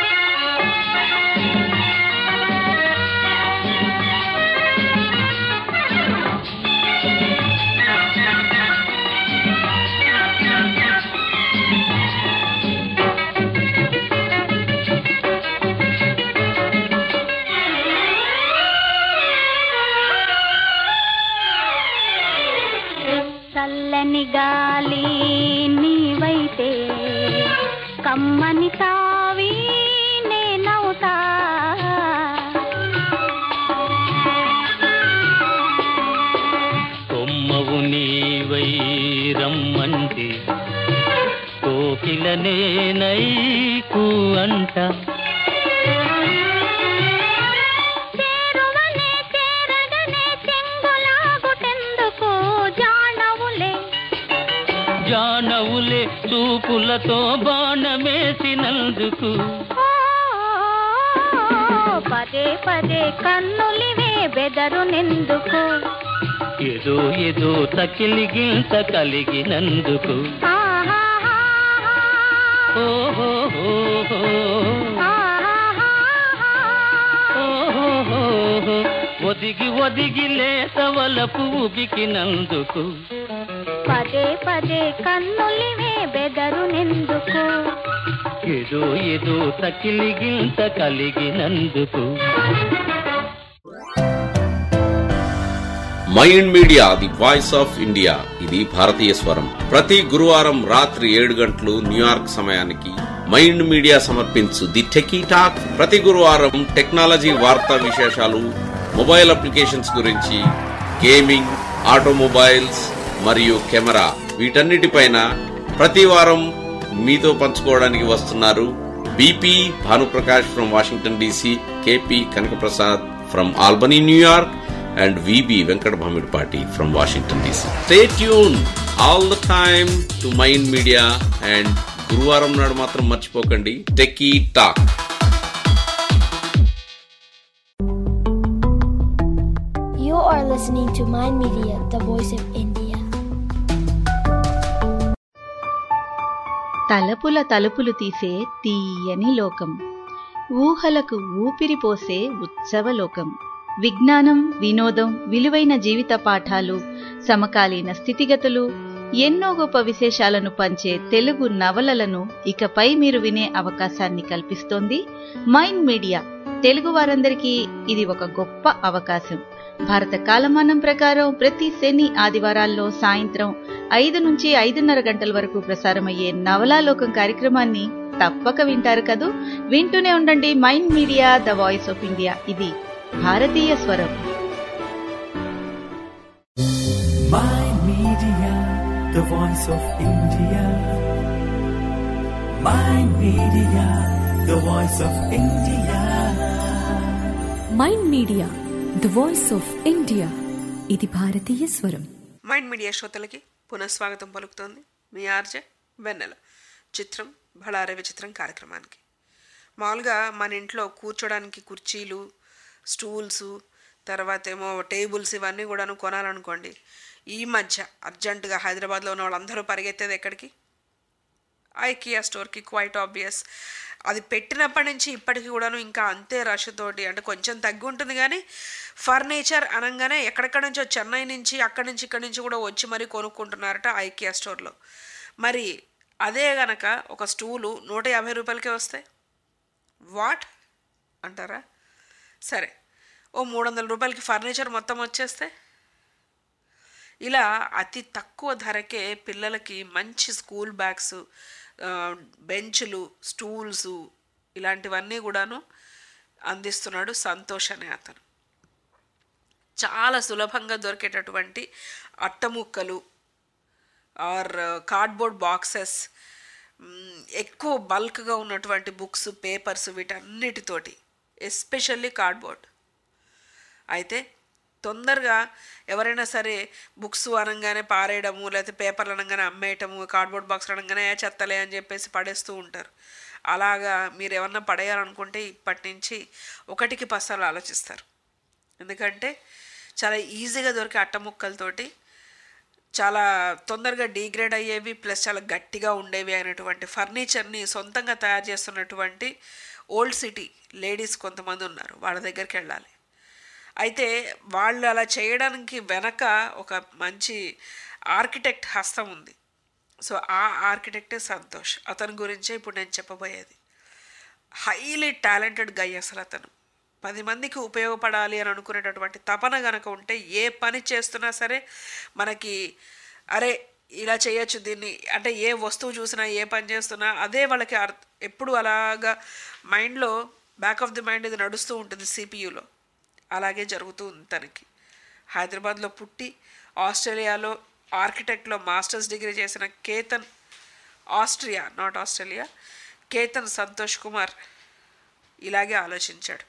చల్లని గాలి నీవైతే కమ్మని తావి నేనవుతా కొమ్మవు నీవై రమ్మంటి కోకిల నేనై కూ అంట చేరువనే చేరగనే చెంగులాగుటెందుకు జానవులే జానవులే చూపులతో బాణమేసినందుకు పదే పదే కన్నులివే బెదరునెందుకు ఏదో ఏదో తకిలి గింత కలిగినందుకు ఓహో ఓహో ఒదిగి ఒదిగి లేసవలపు ఉబికినందుకు పదే పదే కన్నులివే బెదరునెందుకు ఏదో ఏదో తకిలిగింత కలిగినందుకు Mind Media the voice of India ఇది భారతీయ స్వరం ప్రతి గురువారం రాత్రి ఏడు గంటలు న్యూయార్క్ సమయానికి మైండ్ మీడియా సమర్పించు ది టెకీ టాక్ ప్రతి గురువారం టెక్నాలజీ వార్తా విశేషాలు మొబైల్ అప్లికేషన్స్ గురించి గేమింగ్ ఆటోమొబైల్స్ మరియు కెమెరా వీటన్నిటిపైన ప్రతి వారం మీతో పంచుకోవడానికి వస్తున్నారు BP Bhanuprakash from Washington DC KP Kanakaprasad from Albany New York and VB Venkat Bhamidpati from Washington DC. Stay tuned all the time to Mind Media and గురువారం నాడు మాత్రం మర్చిపోకండి Techie Talk You are listening to Mind Media, the voice of India. తలపుల తలుపులు తీసే తీయని లోకం ఊహలకు ఊపిరి పోసే ఉత్సవలోకం విజ్ఞానం వినోదం విలువైన జీవిత పాఠాలు సమకాలీన స్థితిగతులు ఎన్నో గొప్ప విశేషాలను పంచే తెలుగు నవలలను ఇకపై మీరు వినే అవకాశాన్ని కల్పిస్తోంది మైండ్ మీడియా తెలుగు వారందరికీ ఇది ఒక గొప్ప అవకాశం భారత కాలమానం ప్రకారం ప్రతి శని ఆదివారాల్లో సాయంత్రం ఐదు నుంచి ఐదున్నర గంటల వరకు ప్రసారమయ్యే నవలాలోకం కార్యక్రమాన్ని తప్పక వింటారు కదూ వింటూనే ఉండండి Mind Media the voice of India ఇది భారతీయ స్వరం Mind Media, the voice of India. Mind Media, the voice of India. Mind Media the voice of India ఇది భారతీయ స్వరం మైండ్ మీడియా శ్రోతలకి పునఃస్వాగతం పలుకుతోంది మీ ఆర్జే వెన్నెల చిత్రం బళారే విచిత్రం కార్యక్రమానికి మామూలుగా మన ఇంట్లో కూర్చోడానికి కుర్చీలు స్టూల్స్ తర్వాత ఏమో టేబుల్స్ ఇవన్నీ కూడాను కొనాలనుకోండి ఈ మధ్య అర్జెంటుగా హైదరాబాద్లో ఉన్న వాళ్ళందరూ పరిగెత్తేది ఎక్కడికి ఐకియా స్టోర్కి క్వైట్ ఆబ్వియస్ అది పెట్టినప్పటి నుంచి ఇప్పటికి కూడాను ఇంకా అంతే రష్ తోటి అంటే కొంచెం తగ్గి ఉంటుంది కానీ ఫర్నిచర్ అనగానే ఎక్కడెక్కడ నుంచో చెన్నై నుంచి అక్కడి నుంచి ఇక్కడి నుంచి కూడా వచ్చి మరీ కొనుక్కుంటున్నారట ఐకియా స్టోర్లో మరి అదే గనక ఒక స్టూలు నూట యాభై రూపాయలకే వస్తాయి వాట్ అంటారా సరే ఓ మూడు వందల రూపాయలకి ఫర్నిచర్ మొత్తం వచ్చేస్తే ఇలా అతి తక్కువ ధరకే పిల్లలకి మంచి స్కూల్ బ్యాగ్స్ ఆ, బెంచ్లు స్టూల్స్ ఇలాంటివన్నీ కూడాను అందిస్తున్నాడు సంతోష్ అనే అతను చాలా సులభంగా దొరికేటటువంటి అట్టముక్కలు ఆర్ కార్డ్బోర్డ్ బాక్సెస్ ఎక్కువ బల్క్గా ఉన్నటువంటి బుక్స్ పేపర్స్ వీటన్నిటితోటి ఎస్పెషల్లీ కార్డ్బోర్డ్ అయితే తొందరగా ఎవరైనా సరే బుక్స్ అనగానే పారేయడము లేకపోతే పేపర్లు అనగానే అమ్మేయటము కార్డ్బోర్డ్ బాక్స్ అనగానే ఏ చెత్తలే అని చెప్పేసి పడేస్తూ ఉంటారు అలాగా మీరు ఏమన్నా పడేయాలనుకుంటే ఇప్పటి నుంచి ఒకటికి పసాలు ఆలోచిస్తారు ఎందుకంటే చాలా ఈజీగా దొరికే అట్టముక్కలతోటి చాలా తొందరగా డీగ్రేడ్ అయ్యేవి ప్లస్ చాలా గట్టిగా ఉండేవి అయినటువంటి ఫర్నిచర్ని సొంతంగా తయారు చేస్తున్నటువంటి ఓల్డ్ సిటీ లేడీస్ కొంతమంది ఉన్నారు వాళ్ళ దగ్గరికి వెళ్ళాలి అయితే వాళ్ళు అలా చేయడానికి వెనక ఒక మంచి ఆర్కిటెక్ట్ హస్తం ఉంది సో ఆ ఆర్కిటెక్టే సంతోష్ అతని గురించే ఇప్పుడు నేను చెప్పబోయేది హైలీ టాలెంటెడ్ గై అసలు అతను పది మందికి ఉపయోగపడాలి అని అనుకునేటటువంటి తపన గనక ఉంటే ఏ పని చేస్తున్నా సరే మనకి అరే ఇలా చేయొచ్చు దీన్ని అంటే ఏ వస్తువు చూసినా ఏ పని చేస్తున్నా అదే వాళ్ళకి అర్థ ఎప్పుడు అలాగా మైండ్లో బ్యాక్ ఆఫ్ ది మైండ్ ఇది నడుస్తూ ఉంటుంది సిపియులో అలాగే జరుగుతూ ఉంది తనకి హైదరాబాద్లో పుట్టి ఆస్ట్రేలియాలో ఆర్కిటెక్ట్లో మాస్టర్స్ డిగ్రీ చేసిన Ketan Austria not Australia Ketan Santosh Kumar ఇలాగే ఆలోచించాడు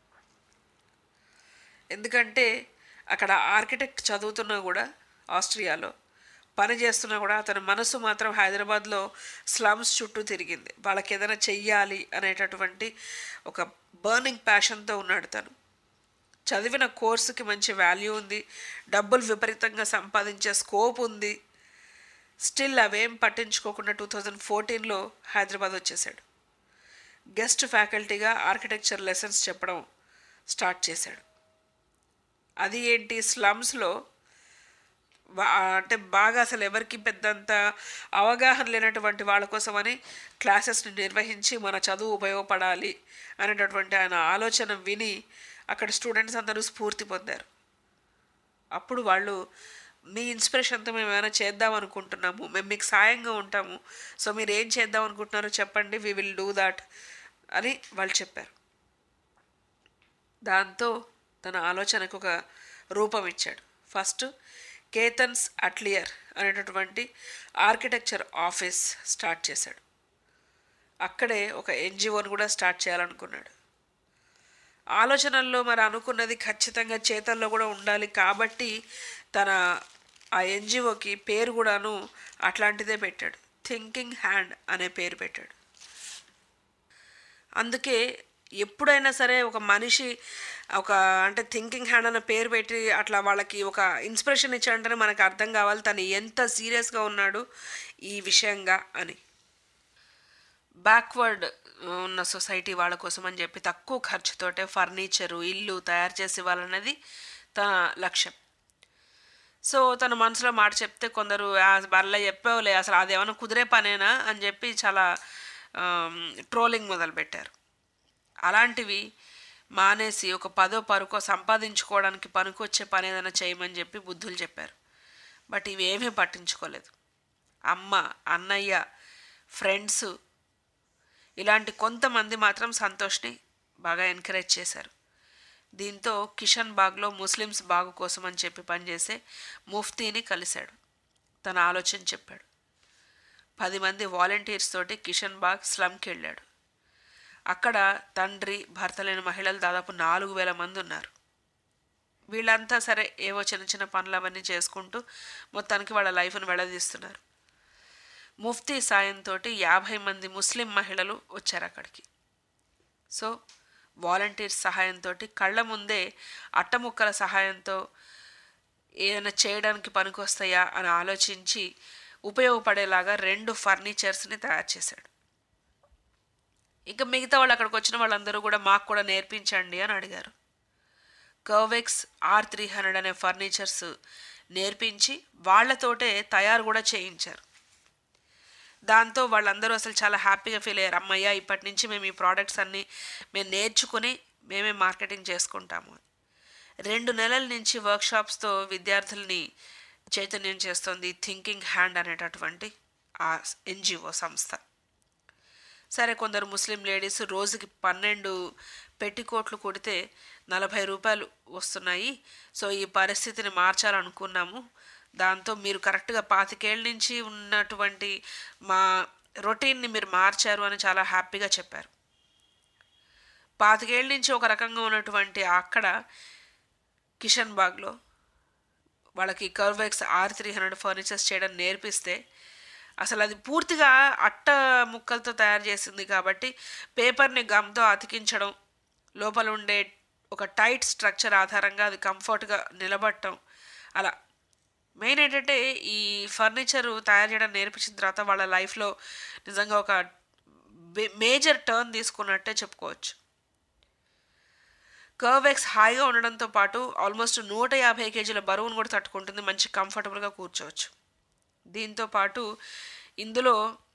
ఎందుకంటే అక్కడ ఆర్కిటెక్ట్ చదువుతున్నా కూడా ఆస్ట్రియాలో పని చేస్తున్నా కూడా అతని మనసు మాత్రం హైదరాబాద్లో స్లమ్స్ చుట్టూ తిరిగింది వాళ్ళకి ఏదైనా చెయ్యాలి అనేటటువంటి ఒక బర్నింగ్ ప్యాషన్తో ఉన్నాడు తను చదివిన కోర్సుకి మంచి వాల్యూ ఉంది డబ్బులు విపరీతంగా సంపాదించే స్కోప్ ఉంది స్టిల్ అవేం పట్టించుకోకుండా టూ థౌజండ్ ఫోర్టీన్లో హైదరాబాద్ వచ్చేసాడు గెస్ట్ ఫ్యాకల్టీగా ఆర్కిటెక్చర్ లెసన్స్ చెప్పడం స్టార్ట్ చేశాడు అది ఏంటి స్లమ్స్లో వా- అంటే బాగా అసలు ఎవరికి పెద్దంత అవగాహన లేనటువంటి వాళ్ళ కోసమని క్లాసెస్ని నిర్వహించి మన చదువు ఉపయోగపడాలి అనేటటువంటి ఆయన ఆలోచన విని అక్కడ స్టూడెంట్స్ అందరూ స్ఫూర్తి పొందారు అప్పుడు వాళ్ళు మీ ఇన్స్పిరేషన్తో మేము ఏమైనా చేద్దాం అనుకుంటున్నాము మేము మీకు సాయంగా ఉంటాము సో మీరు ఏం చేద్దాం అనుకుంటున్నారో చెప్పండి వీ విల్ డూ దాట్ అని వాళ్ళు చెప్పారు దాంతో తన ఆలోచనకు ఒక రూపం ఇచ్చాడు ఫస్ట్ కేతన్స్ అట్లియర్ అనేటటువంటి ఆర్కిటెక్చర్ ఆఫీస్ స్టార్ట్ చేశాడు అక్కడే ఒక ఎన్జిఓని కూడా స్టార్ట్ చేయాలనుకున్నాడు ఆలోచనల్లో మరి అనుకున్నది ఖచ్చితంగా చేతల్లో కూడా ఉండాలి కాబట్టి తన ఆ ఎన్జిఓకి పేరు కూడాను అట్లాంటిదే పెట్టాడు థింకింగ్ హ్యాండ్ అనే పేరు పెట్టాడు అందుకే ఎప్పుడైనా సరే ఒక మనిషి ఒక అంటే థింకింగ్ హ్యాండ్ అన్న పేరు పెట్టి అట్లా వాళ్ళకి ఒక ఇన్స్పిరేషన్ ఇచ్చాడంటేనే మనకు అర్థం కావాలి తను ఎంత సీరియస్గా ఉన్నాడు ఈ విషయంగా అని బ్యాక్వర్డ్ ఉన్న సొసైటీ వాళ్ళ కోసం అని చెప్పి తక్కువ ఖర్చుతోటే ఫర్నిచరు ఇల్లు తయారు చేసి ఇవ్వాలన్నది తన లక్ష్యం సో తన మనసులో మాట చెప్తే కొందరు బర్లే చెప్పావులే అసలు అది ఏమైనా కుదిరే పనేనా అని చెప్పి చాలా ట్రోలింగ్ మొదలుపెట్టారు అలాంటివి మానేసి ఒక పదో పరుకో సంపాదించుకోవడానికి పనికొచ్చే పని ఏదైనా చేయమని చెప్పి బుద్ధులు చెప్పారు బట్ ఇవేమీ పట్టించుకోలేదు అమ్మ అన్నయ్య ఫ్రెండ్స్ ఇలాంటి కొంతమంది మాత్రం సంతోష్ని బాగా ఎంకరేజ్ చేశారు దీంతో కిషన్ బాగ్లో ముస్లిమ్స్ బాగు కోసం అని చెప్పి పనిచేసే ముఫ్తీని కలిశాడు తన ఆలోచన చెప్పాడు పది మంది వాలంటీర్స్ తోటి కిషన్ బాగ్ స్లమ్కి వెళ్ళాడు అక్కడ తండ్రి భర్త లేని మహిళలు దాదాపు నాలుగు వేల మంది ఉన్నారు వీళ్ళంతా సరే ఏవో చిన్న చిన్న పనులు అవన్నీ చేసుకుంటూ మొత్తానికి వాళ్ళ లైఫ్ను వెళ్ళదీస్తున్నారు ముఫ్తీ సాయంతో యాభై మంది ముస్లిం మహిళలు వచ్చారు అక్కడికి సో వాలంటీర్స్ సహాయంతో కళ్ళ ముందే అట్టముక్కల సహాయంతో ఏదైనా చేయడానికి పనికొస్తాయా అని ఆలోచించి ఉపయోగపడేలాగా రెండు ఫర్నిచర్స్ని తయారు చేశాడు ఇంకా మిగతా వాళ్ళు అక్కడికి వచ్చిన వాళ్ళందరూ కూడా మాకు కూడా నేర్పించండి అని అడిగారు కర్వెక్స్ ఆర్ త్రీ హండ్రెడ్ అనే ఫర్నిచర్స్ నేర్పించి వాళ్ళతోటే తయారు కూడా చేయించారు దాంతో వాళ్ళందరూ అసలు చాలా హ్యాపీగా ఫీల్ అయ్యారు అమ్మయ్య ఇప్పటి నుంచి మేము ఈ ప్రోడక్ట్స్ అన్నీ మేము నేర్చుకుని మేమే మార్కెటింగ్ చేసుకుంటాము అని రెండు నెలల నుంచి వర్క్షాప్స్తో విద్యార్థుల్ని చైతన్యం చేస్తుంది థింకింగ్ హ్యాండ్ అనేటటువంటి ఆ ఎన్జిఓ సంస్థ సరే కొందరు ముస్లిం లేడీస్ రోజుకి పన్నెండు పెట్టికోట్లు కుడితే నలభై రూపాయలు వస్తున్నాయి సో ఈ పరిస్థితిని మార్చాలనుకున్నాము దాంతో మీరు కరెక్ట్గా పాతికేళ్ళ నుంచి ఉన్నటువంటి మా రొటీన్ని మీరు మార్చారు అని చాలా హ్యాపీగా చెప్పారు పాతికేళ్ళ నుంచి ఒక రకంగా ఉన్నటువంటి అక్కడ కిషన్ బాగ్లో వాళ్ళకి Curvex R three hundred furnitures చేయడం నేర్పిస్తే అసలు అది పూర్తిగా అట్ట ముక్కలతో తయారు చేసింది కాబట్టి పేపర్ని గమ్తో అతికించడం లోపల ఉండే ఒక టైట్ స్ట్రక్చర్ ఆధారంగా అది కంఫర్ట్గా నిలబడటం అలా మెయిన్ ఏంటంటే ఈ ఫర్నిచర్ తయారు చేయడం నేర్పించిన తర్వాత వాళ్ళ లైఫ్లో నిజంగా ఒక మేజర్ టర్న్ తీసుకున్నట్టే చెప్పుకోవచ్చు కర్వెక్స్ హాయిగా ఉండడంతో పాటు ఆల్మోస్ట్ నూట యాభై కేజీల బరువును కూడా తట్టుకుంటుంది మంచి కంఫర్టబుల్గా కూర్చోవచ్చు దీంతో పాటు ఇందులో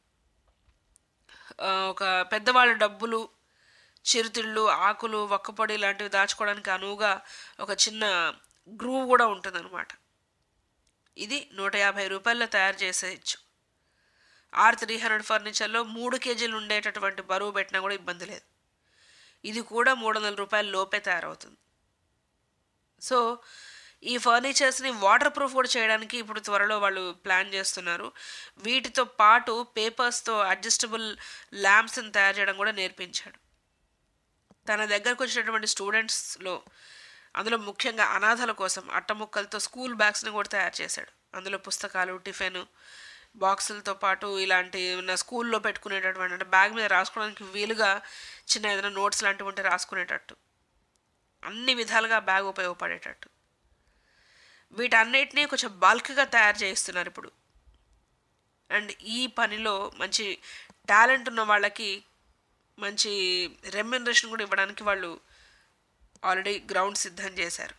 ఒక పెద్దవాళ్ళ డబ్బులు చిరుతిళ్ళు ఆకులు వక్కపొడి లాంటివి దాచుకోవడానికి అనువుగా ఒక చిన్న గ్రూవ్ కూడా ఉంటుందన్నమాట ఇది నూట యాభై రూపాయల్లో తయారు చేసేయచ్చు ఆర్ త్రీ హండ్రెడ్ ఫర్నిచర్లో మూడు కేజీలు ఉండేటటువంటి బరువు పెట్టినా కూడా ఇబ్బంది లేదు ఇది కూడా మూడు వందల రూపాయల లోపే తయారవుతుంది సో ఈ ఫర్నిచర్స్ని వాటర్ ప్రూఫ్ కూడా చేయడానికి ఇప్పుడు త్వరలో వాళ్ళు ప్లాన్ చేస్తున్నారు వీటితో పాటు పేపర్స్తో అడ్జస్టబుల్ ల్యాంప్స్ని తయారు చేయడం కూడా నేర్పించాడు తన దగ్గరకు వచ్చినటువంటి స్టూడెంట్స్లో అందులో ముఖ్యంగా అనాథల కోసం అట్టముక్కలతో స్కూల్ బ్యాగ్స్ని కూడా తయారు చేశాడు అందులో పుస్తకాలు టిఫిన్ బాక్సులతో పాటు ఇలాంటి ఉన్న స్కూల్లో పెట్టుకునేటటువంటి అంటే బ్యాగ్ మీద రాసుకోవడానికి వీలుగా చిన్న ఏదైనా నోట్స్ లాంటివి ఉంటే రాసుకునేటట్టు అన్ని విధాలుగా బ్యాగ్ ఉపయోగపడేటట్టు వీటన్నిటినీ కొంచెం బల్క్గా తయారు చేయిస్తున్నారు ఇప్పుడు అండ్ ఈ పనిలో మంచి టాలెంట్ ఉన్న వాళ్ళకి మంచి రెమ్యునరేషన్ కూడా ఇవ్వడానికి వాళ్ళు ఆల్రెడీ గ్రౌండ్ సిద్ధం చేశారు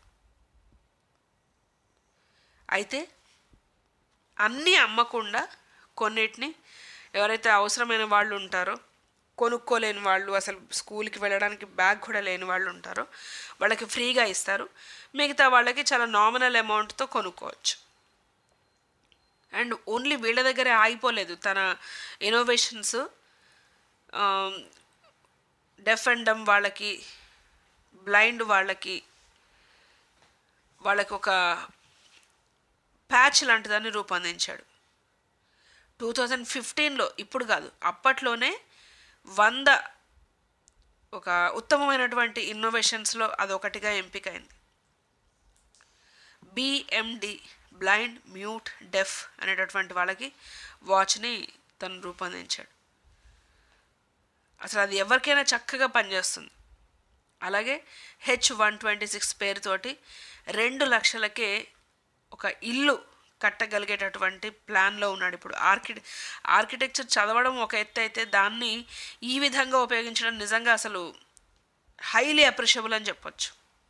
అయితే అన్నీ అమ్మకుండా కొన్నిటిని ఎవరైతే అవసరమైన వాళ్ళు ఉంటారో కొనుక్కోలేని వాళ్ళు అసలు స్కూల్కి వెళ్ళడానికి బ్యాగ్ కూడా లేని వాళ్ళు ఉంటారో వాళ్ళకి ఫ్రీగా ఇస్తారు మిగతా వాళ్ళకి చాలా నామినల్ అమౌంట్తో కొనుక్కోవచ్చు అండ్ ఓన్లీ వీళ్ళ దగ్గరే ఆగిపోలేదు తన ఇన్నోవేషన్స్ డెఫ్ అండ్ డమ్ వాళ్ళకి బ్లైండ్ వాళ్ళకి వాళ్ళకి ఒక ప్యాచ్ లాంటిదాన్ని రూపొందించాడు టూ థౌజండ్ ఫిఫ్టీన్లో ఇప్పుడు కాదు అప్పట్లోనే వంద ఒక ఉత్తమమైనటువంటి ఇన్నోవేషన్స్లో అదొకటిగా ఎంపికైంది బిఎండి బ్లైండ్ మ్యూట్ డెఫ్ అనేటటువంటి వాళ్ళకి వాచ్ని తను రూపొందించాడు అసలు అది ఎవరికైనా చక్కగా పనిచేస్తుంది అలాగే హెచ్ వన్ ట్వంటీ సిక్స్ పేరుతోటి రెండు లక్షలకే ఒక ఇల్లు కట్టగలిగేటటువంటి ప్లాన్లో ఉన్నాడు ఇప్పుడు ఆర్కి ఆర్కిటెక్చర్ చదవడం ఒక ఎత్తు అయితే దాన్ని ఈ విధంగా ఉపయోగించడం నిజంగా అసలు హైలీ అప్రిషియబుల్ అని చెప్పొచ్చు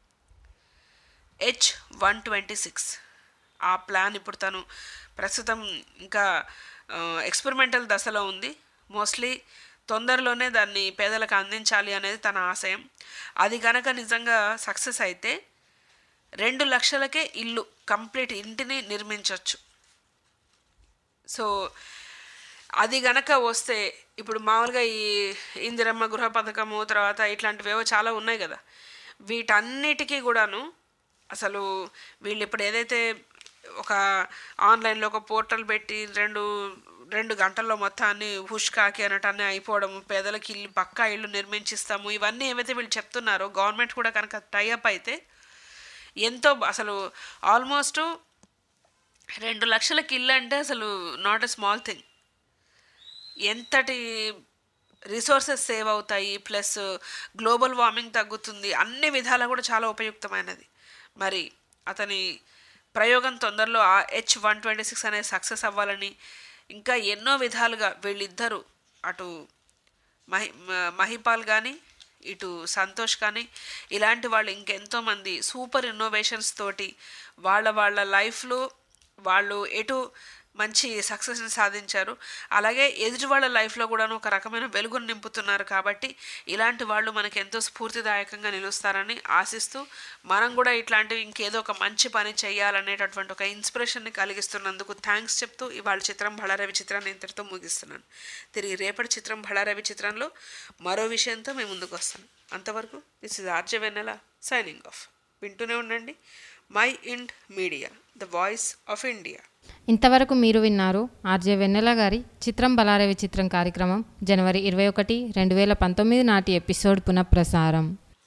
హెచ్ వన్ ట్వంటీ సిక్స్ ఆ ప్లాన్ ఇప్పుడు తను ప్రస్తుతం ఇంకా ఎక్స్పెరిమెంటల్ దశలో ఉంది మోస్ట్లీ తొందరలోనే దాన్ని పేదలకు అందించాలి అనేది తన ఆశయం అది కనుక నిజంగా సక్సెస్ అయితే రెండు లక్షలకే ఇల్లు కంప్లీట్ ఇంటిని నిర్మించవచ్చు సో అది గనక వస్తే ఇప్పుడు మామూలుగా ఈ ఇందిరమ్మ గృహ పథకము తర్వాత ఇట్లాంటివేవో చాలా ఉన్నాయి కదా వీటన్నిటికీ కూడాను అసలు వీళ్ళు ఇప్పుడు ఏదైతే ఒక ఆన్లైన్లో ఒక పోర్టల్ పెట్టి రెండు రెండు గంటల్లో మొత్తాన్ని హుష్కాకి అనటాన్ని అయిపోవడం పేదలకి ఇల్లు పక్కా ఇల్లు నిర్మించిస్తాము ఇవన్నీ ఏవైతే వీళ్ళు చెప్తున్నారో గవర్నమెంట్ కూడా కనుక టైఅప్ అయితే ఎంతో అసలు ఆల్మోస్ట్ రెండు లక్షలకి ఇల్లు అంటే అసలు నాట్ ఎ స్మాల్ థింగ్ ఎంతటి రిసోర్సెస్ సేవ్ అవుతాయి ప్లస్ గ్లోబల్ వార్మింగ్ తగ్గుతుంది అన్ని విధాలా కూడా చాలా ఉపయుక్తమైనది మరి అతని ప్రయోగం తొందరలో ఆ హెచ్ వన్ ట్వంటీ సిక్స్ అనేది సక్సెస్ అవ్వాలని ఇంకా ఎన్నో విధాలుగా వీళ్ళిద్దరూ అటు మహి మహిపాల్ కానీ ఇటు సంతోష్ కానీ ఇలాంటి వాళ్ళు ఇంకెంతోమంది సూపర్ ఇన్నోవేషన్స్ తోటి వాళ్ళ వాళ్ళ లైఫ్లో వాళ్ళు ఎటు మంచి సక్సెస్ని సాధించారు అలాగే ఎదుటి వాళ్ళ లైఫ్లో కూడా ఒక రకమైన వెలుగును నింపుతున్నారు కాబట్టి ఇలాంటి వాళ్ళు మనకి ఎంతో స్ఫూర్తిదాయకంగా నిలుస్తారని ఆశిస్తూ మనం కూడా ఇట్లాంటివి ఇంకేదో ఒక మంచి పని చేయాలనేటటువంటి ఒక ఇన్స్పిరేషన్ని కలిగిస్తున్నందుకు థ్యాంక్స్ చెప్తూ ఇవాళ చిత్రం భళారవి చిత్రాన్ని ఇంతటితో ముగిస్తున్నాను తిరిగి రేపటి చిత్రం భళారవి చిత్రంలో మరో విషయంతో మేము ముందుకు వస్తాను అంతవరకు this is RJ Vennela signing off వింటూనే ఉండండి Mind Media the voice of India ఇంతవరకు మీరు విన్నారు ఆర్జే వెన్నెల గారి చిత్రం బలారవి చిత్రం కార్యక్రమం జనవరి ఇరవై ఒకటి రెండు వేల పంతొమ్మిది నాటి ఎపిసోడ్ పునఃప్రసారం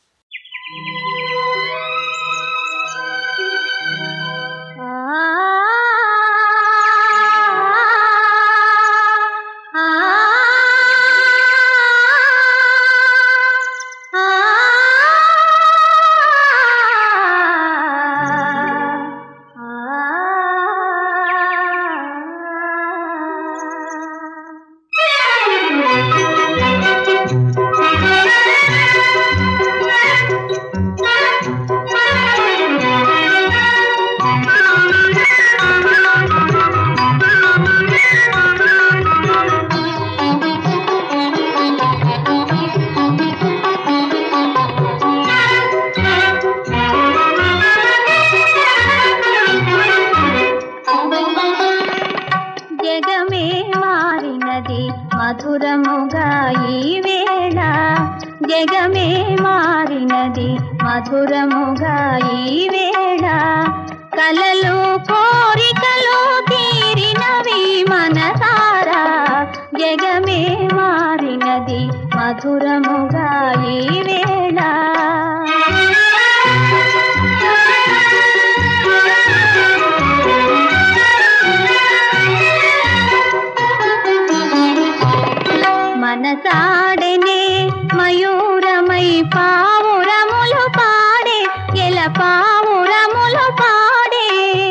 జగమే మారినది మధురముగా ఈ వేళ జగమే మారినది మధురముగా ఈ వేళ కలలు కోరికలు తీరినవి మనసారా జగమే మారినది మధురముగా ఈ వేళ మనసాడనే మయూరమై పావురములు పాడే ఎల పావురములు పాడే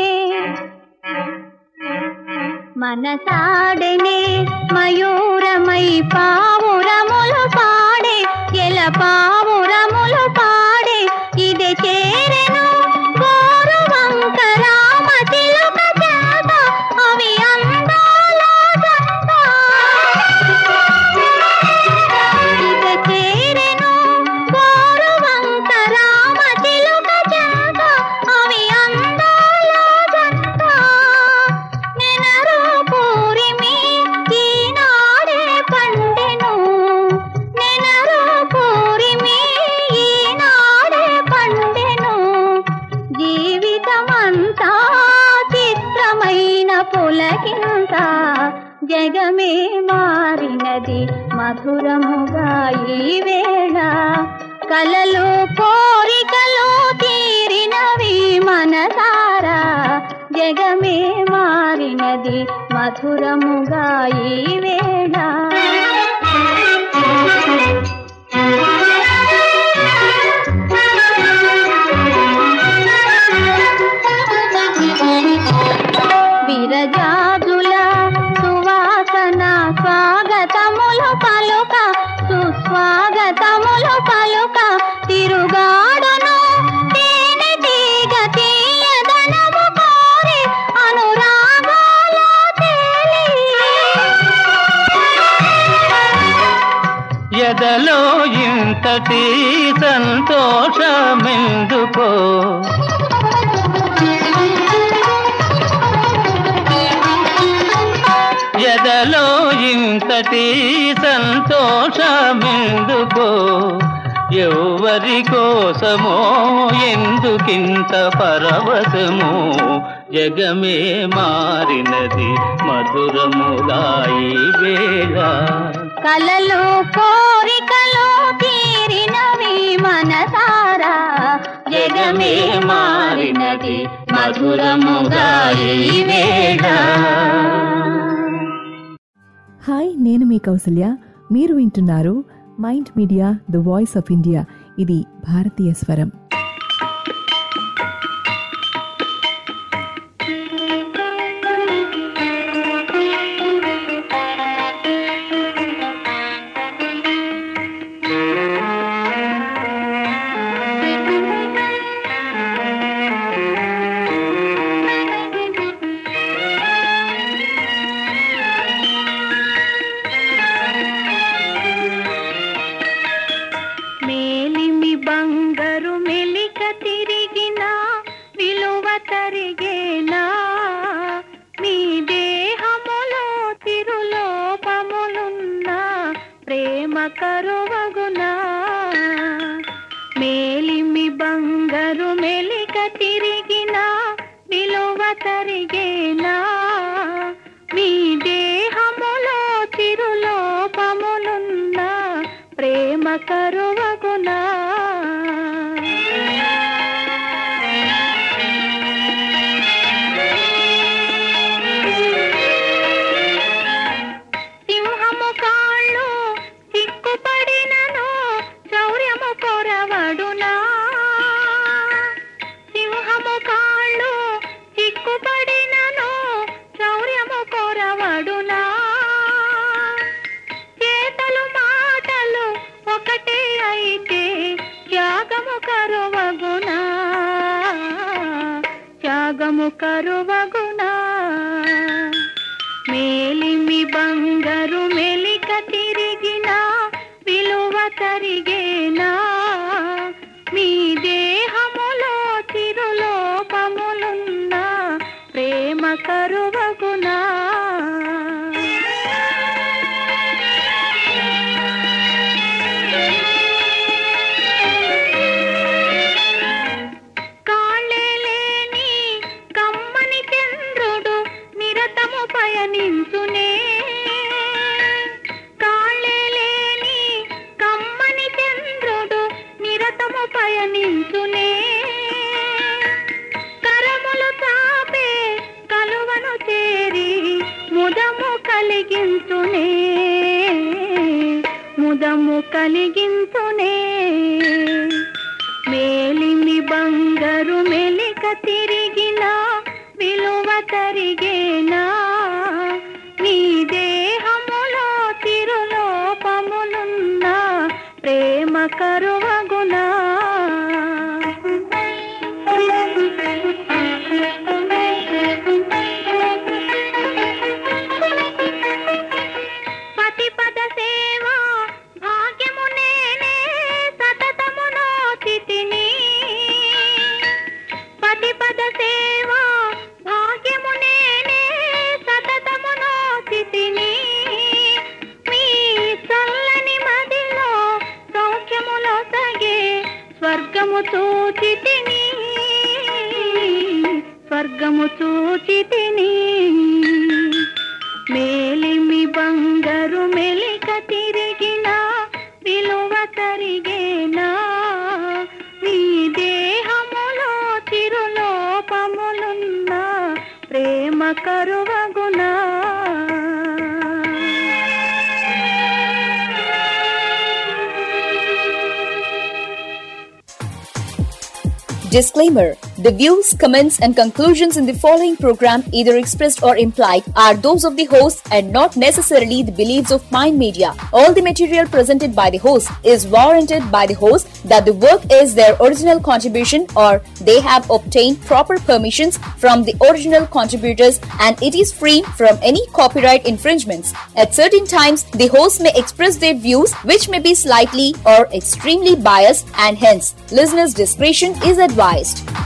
మనసాడనే మయూరమై పావురములు పాడే ఎల పావురములు పాడే ఇది పులకింత జగమే మారినది మధురముగా ఈ వేళ కలలు కోరికలు తీరినవి మనసారా జగమే మారినది మధురముగా ఈ వేళ విరజాజుల సువాసన స్వాగతములు పలుక సుస్వాగతములు పలుక తిరుగాడును తేనె తీగ తీయదనము కోరి అనురాగాల తేలి ఎదలో ఇంతటి సంతోషమెందుకో ఎదలో ఇంతటి సంతోషమెందుకో ఎవరి కోసమో ఎందుకింత పరవశమో జగమే మారినది మధురములాయి వేళ కలలు కోరికలు తీరినవి మనసారా జగమే మారినది మధురముగా ఈ వేళ హాయ్ నేను మీ కౌసల్య మీరు వింటున్నారు Mind Media the voice of India ఇది భారతీయ స్వరం మేలిమి బంగారు మెలిక తిరిగిన విలువ తరిగేనా మీ దేహములో తిరులోపములున్నా ప్రేమ కరువగునా మేలిమి బంగారు మెలిక తిరిగిన విలువ తరిగేనా మీ దేహములో తిరులోపములున్నా ప్రేమ కరువగునా సింహము కాళ్ళు సిక్కుపడినను శౌర్యము కొరవడునా సింహము కాళ్ళు సిక్కుపడినను శౌర్యము కొరవడునా చేతలు మాటలు ఒకటే అయితే త్యాగము కరువగునా త్యాగము కరువగునా మేలిమి బంగారు మెలిక తిరిగిన విలువ తరిగేనా మీ దేహములో తిరులోపములున్నా ప్రేమ కరువగునా కాళ్ళే లేని కమ్మని చంద్రుడు నిరతము పయనించునే కాళ్ళే లేని కమ్మని చంద్రుడు నిరతము పయనించునే కరములు తాపే కలువను చేరి ముదము కలిగించునే ముదము కలిగించునే మేలిమి బంగారు మెలిక తిరిగిన విలువ తరిగేనా నీ దేహములో తిరులోపములున్నా ప్రేమ కరువగునా పతిపద సేవ భాగ్యము నేనే సతతము నోచితిని పతిపద సేవ భాగ్యము నేనే సతతము నోచితిని మీ చల్లని మదిలో సౌఖ్యములో సగే స్వర్గము చూచితిని స్వర్గము చూచితిని మేలిమి బంగారు మెలిక తిరిగిన విలువ తరిగేనా నీ దేహములో చిరులోపములున్న ప్రేమ కరువగునా Disclaimer The views, comments, and conclusions in the following program, either expressed or implied, are those of the host and not necessarily the beliefs of Mind Media. All the material presented by the host is warranted by the host that the work is their original contribution or they have obtained proper permissions from the original contributors and it is free from any copyright infringements. At certain times, the host may express their views which may be slightly or extremely biased and hence listeners' discretion is advised.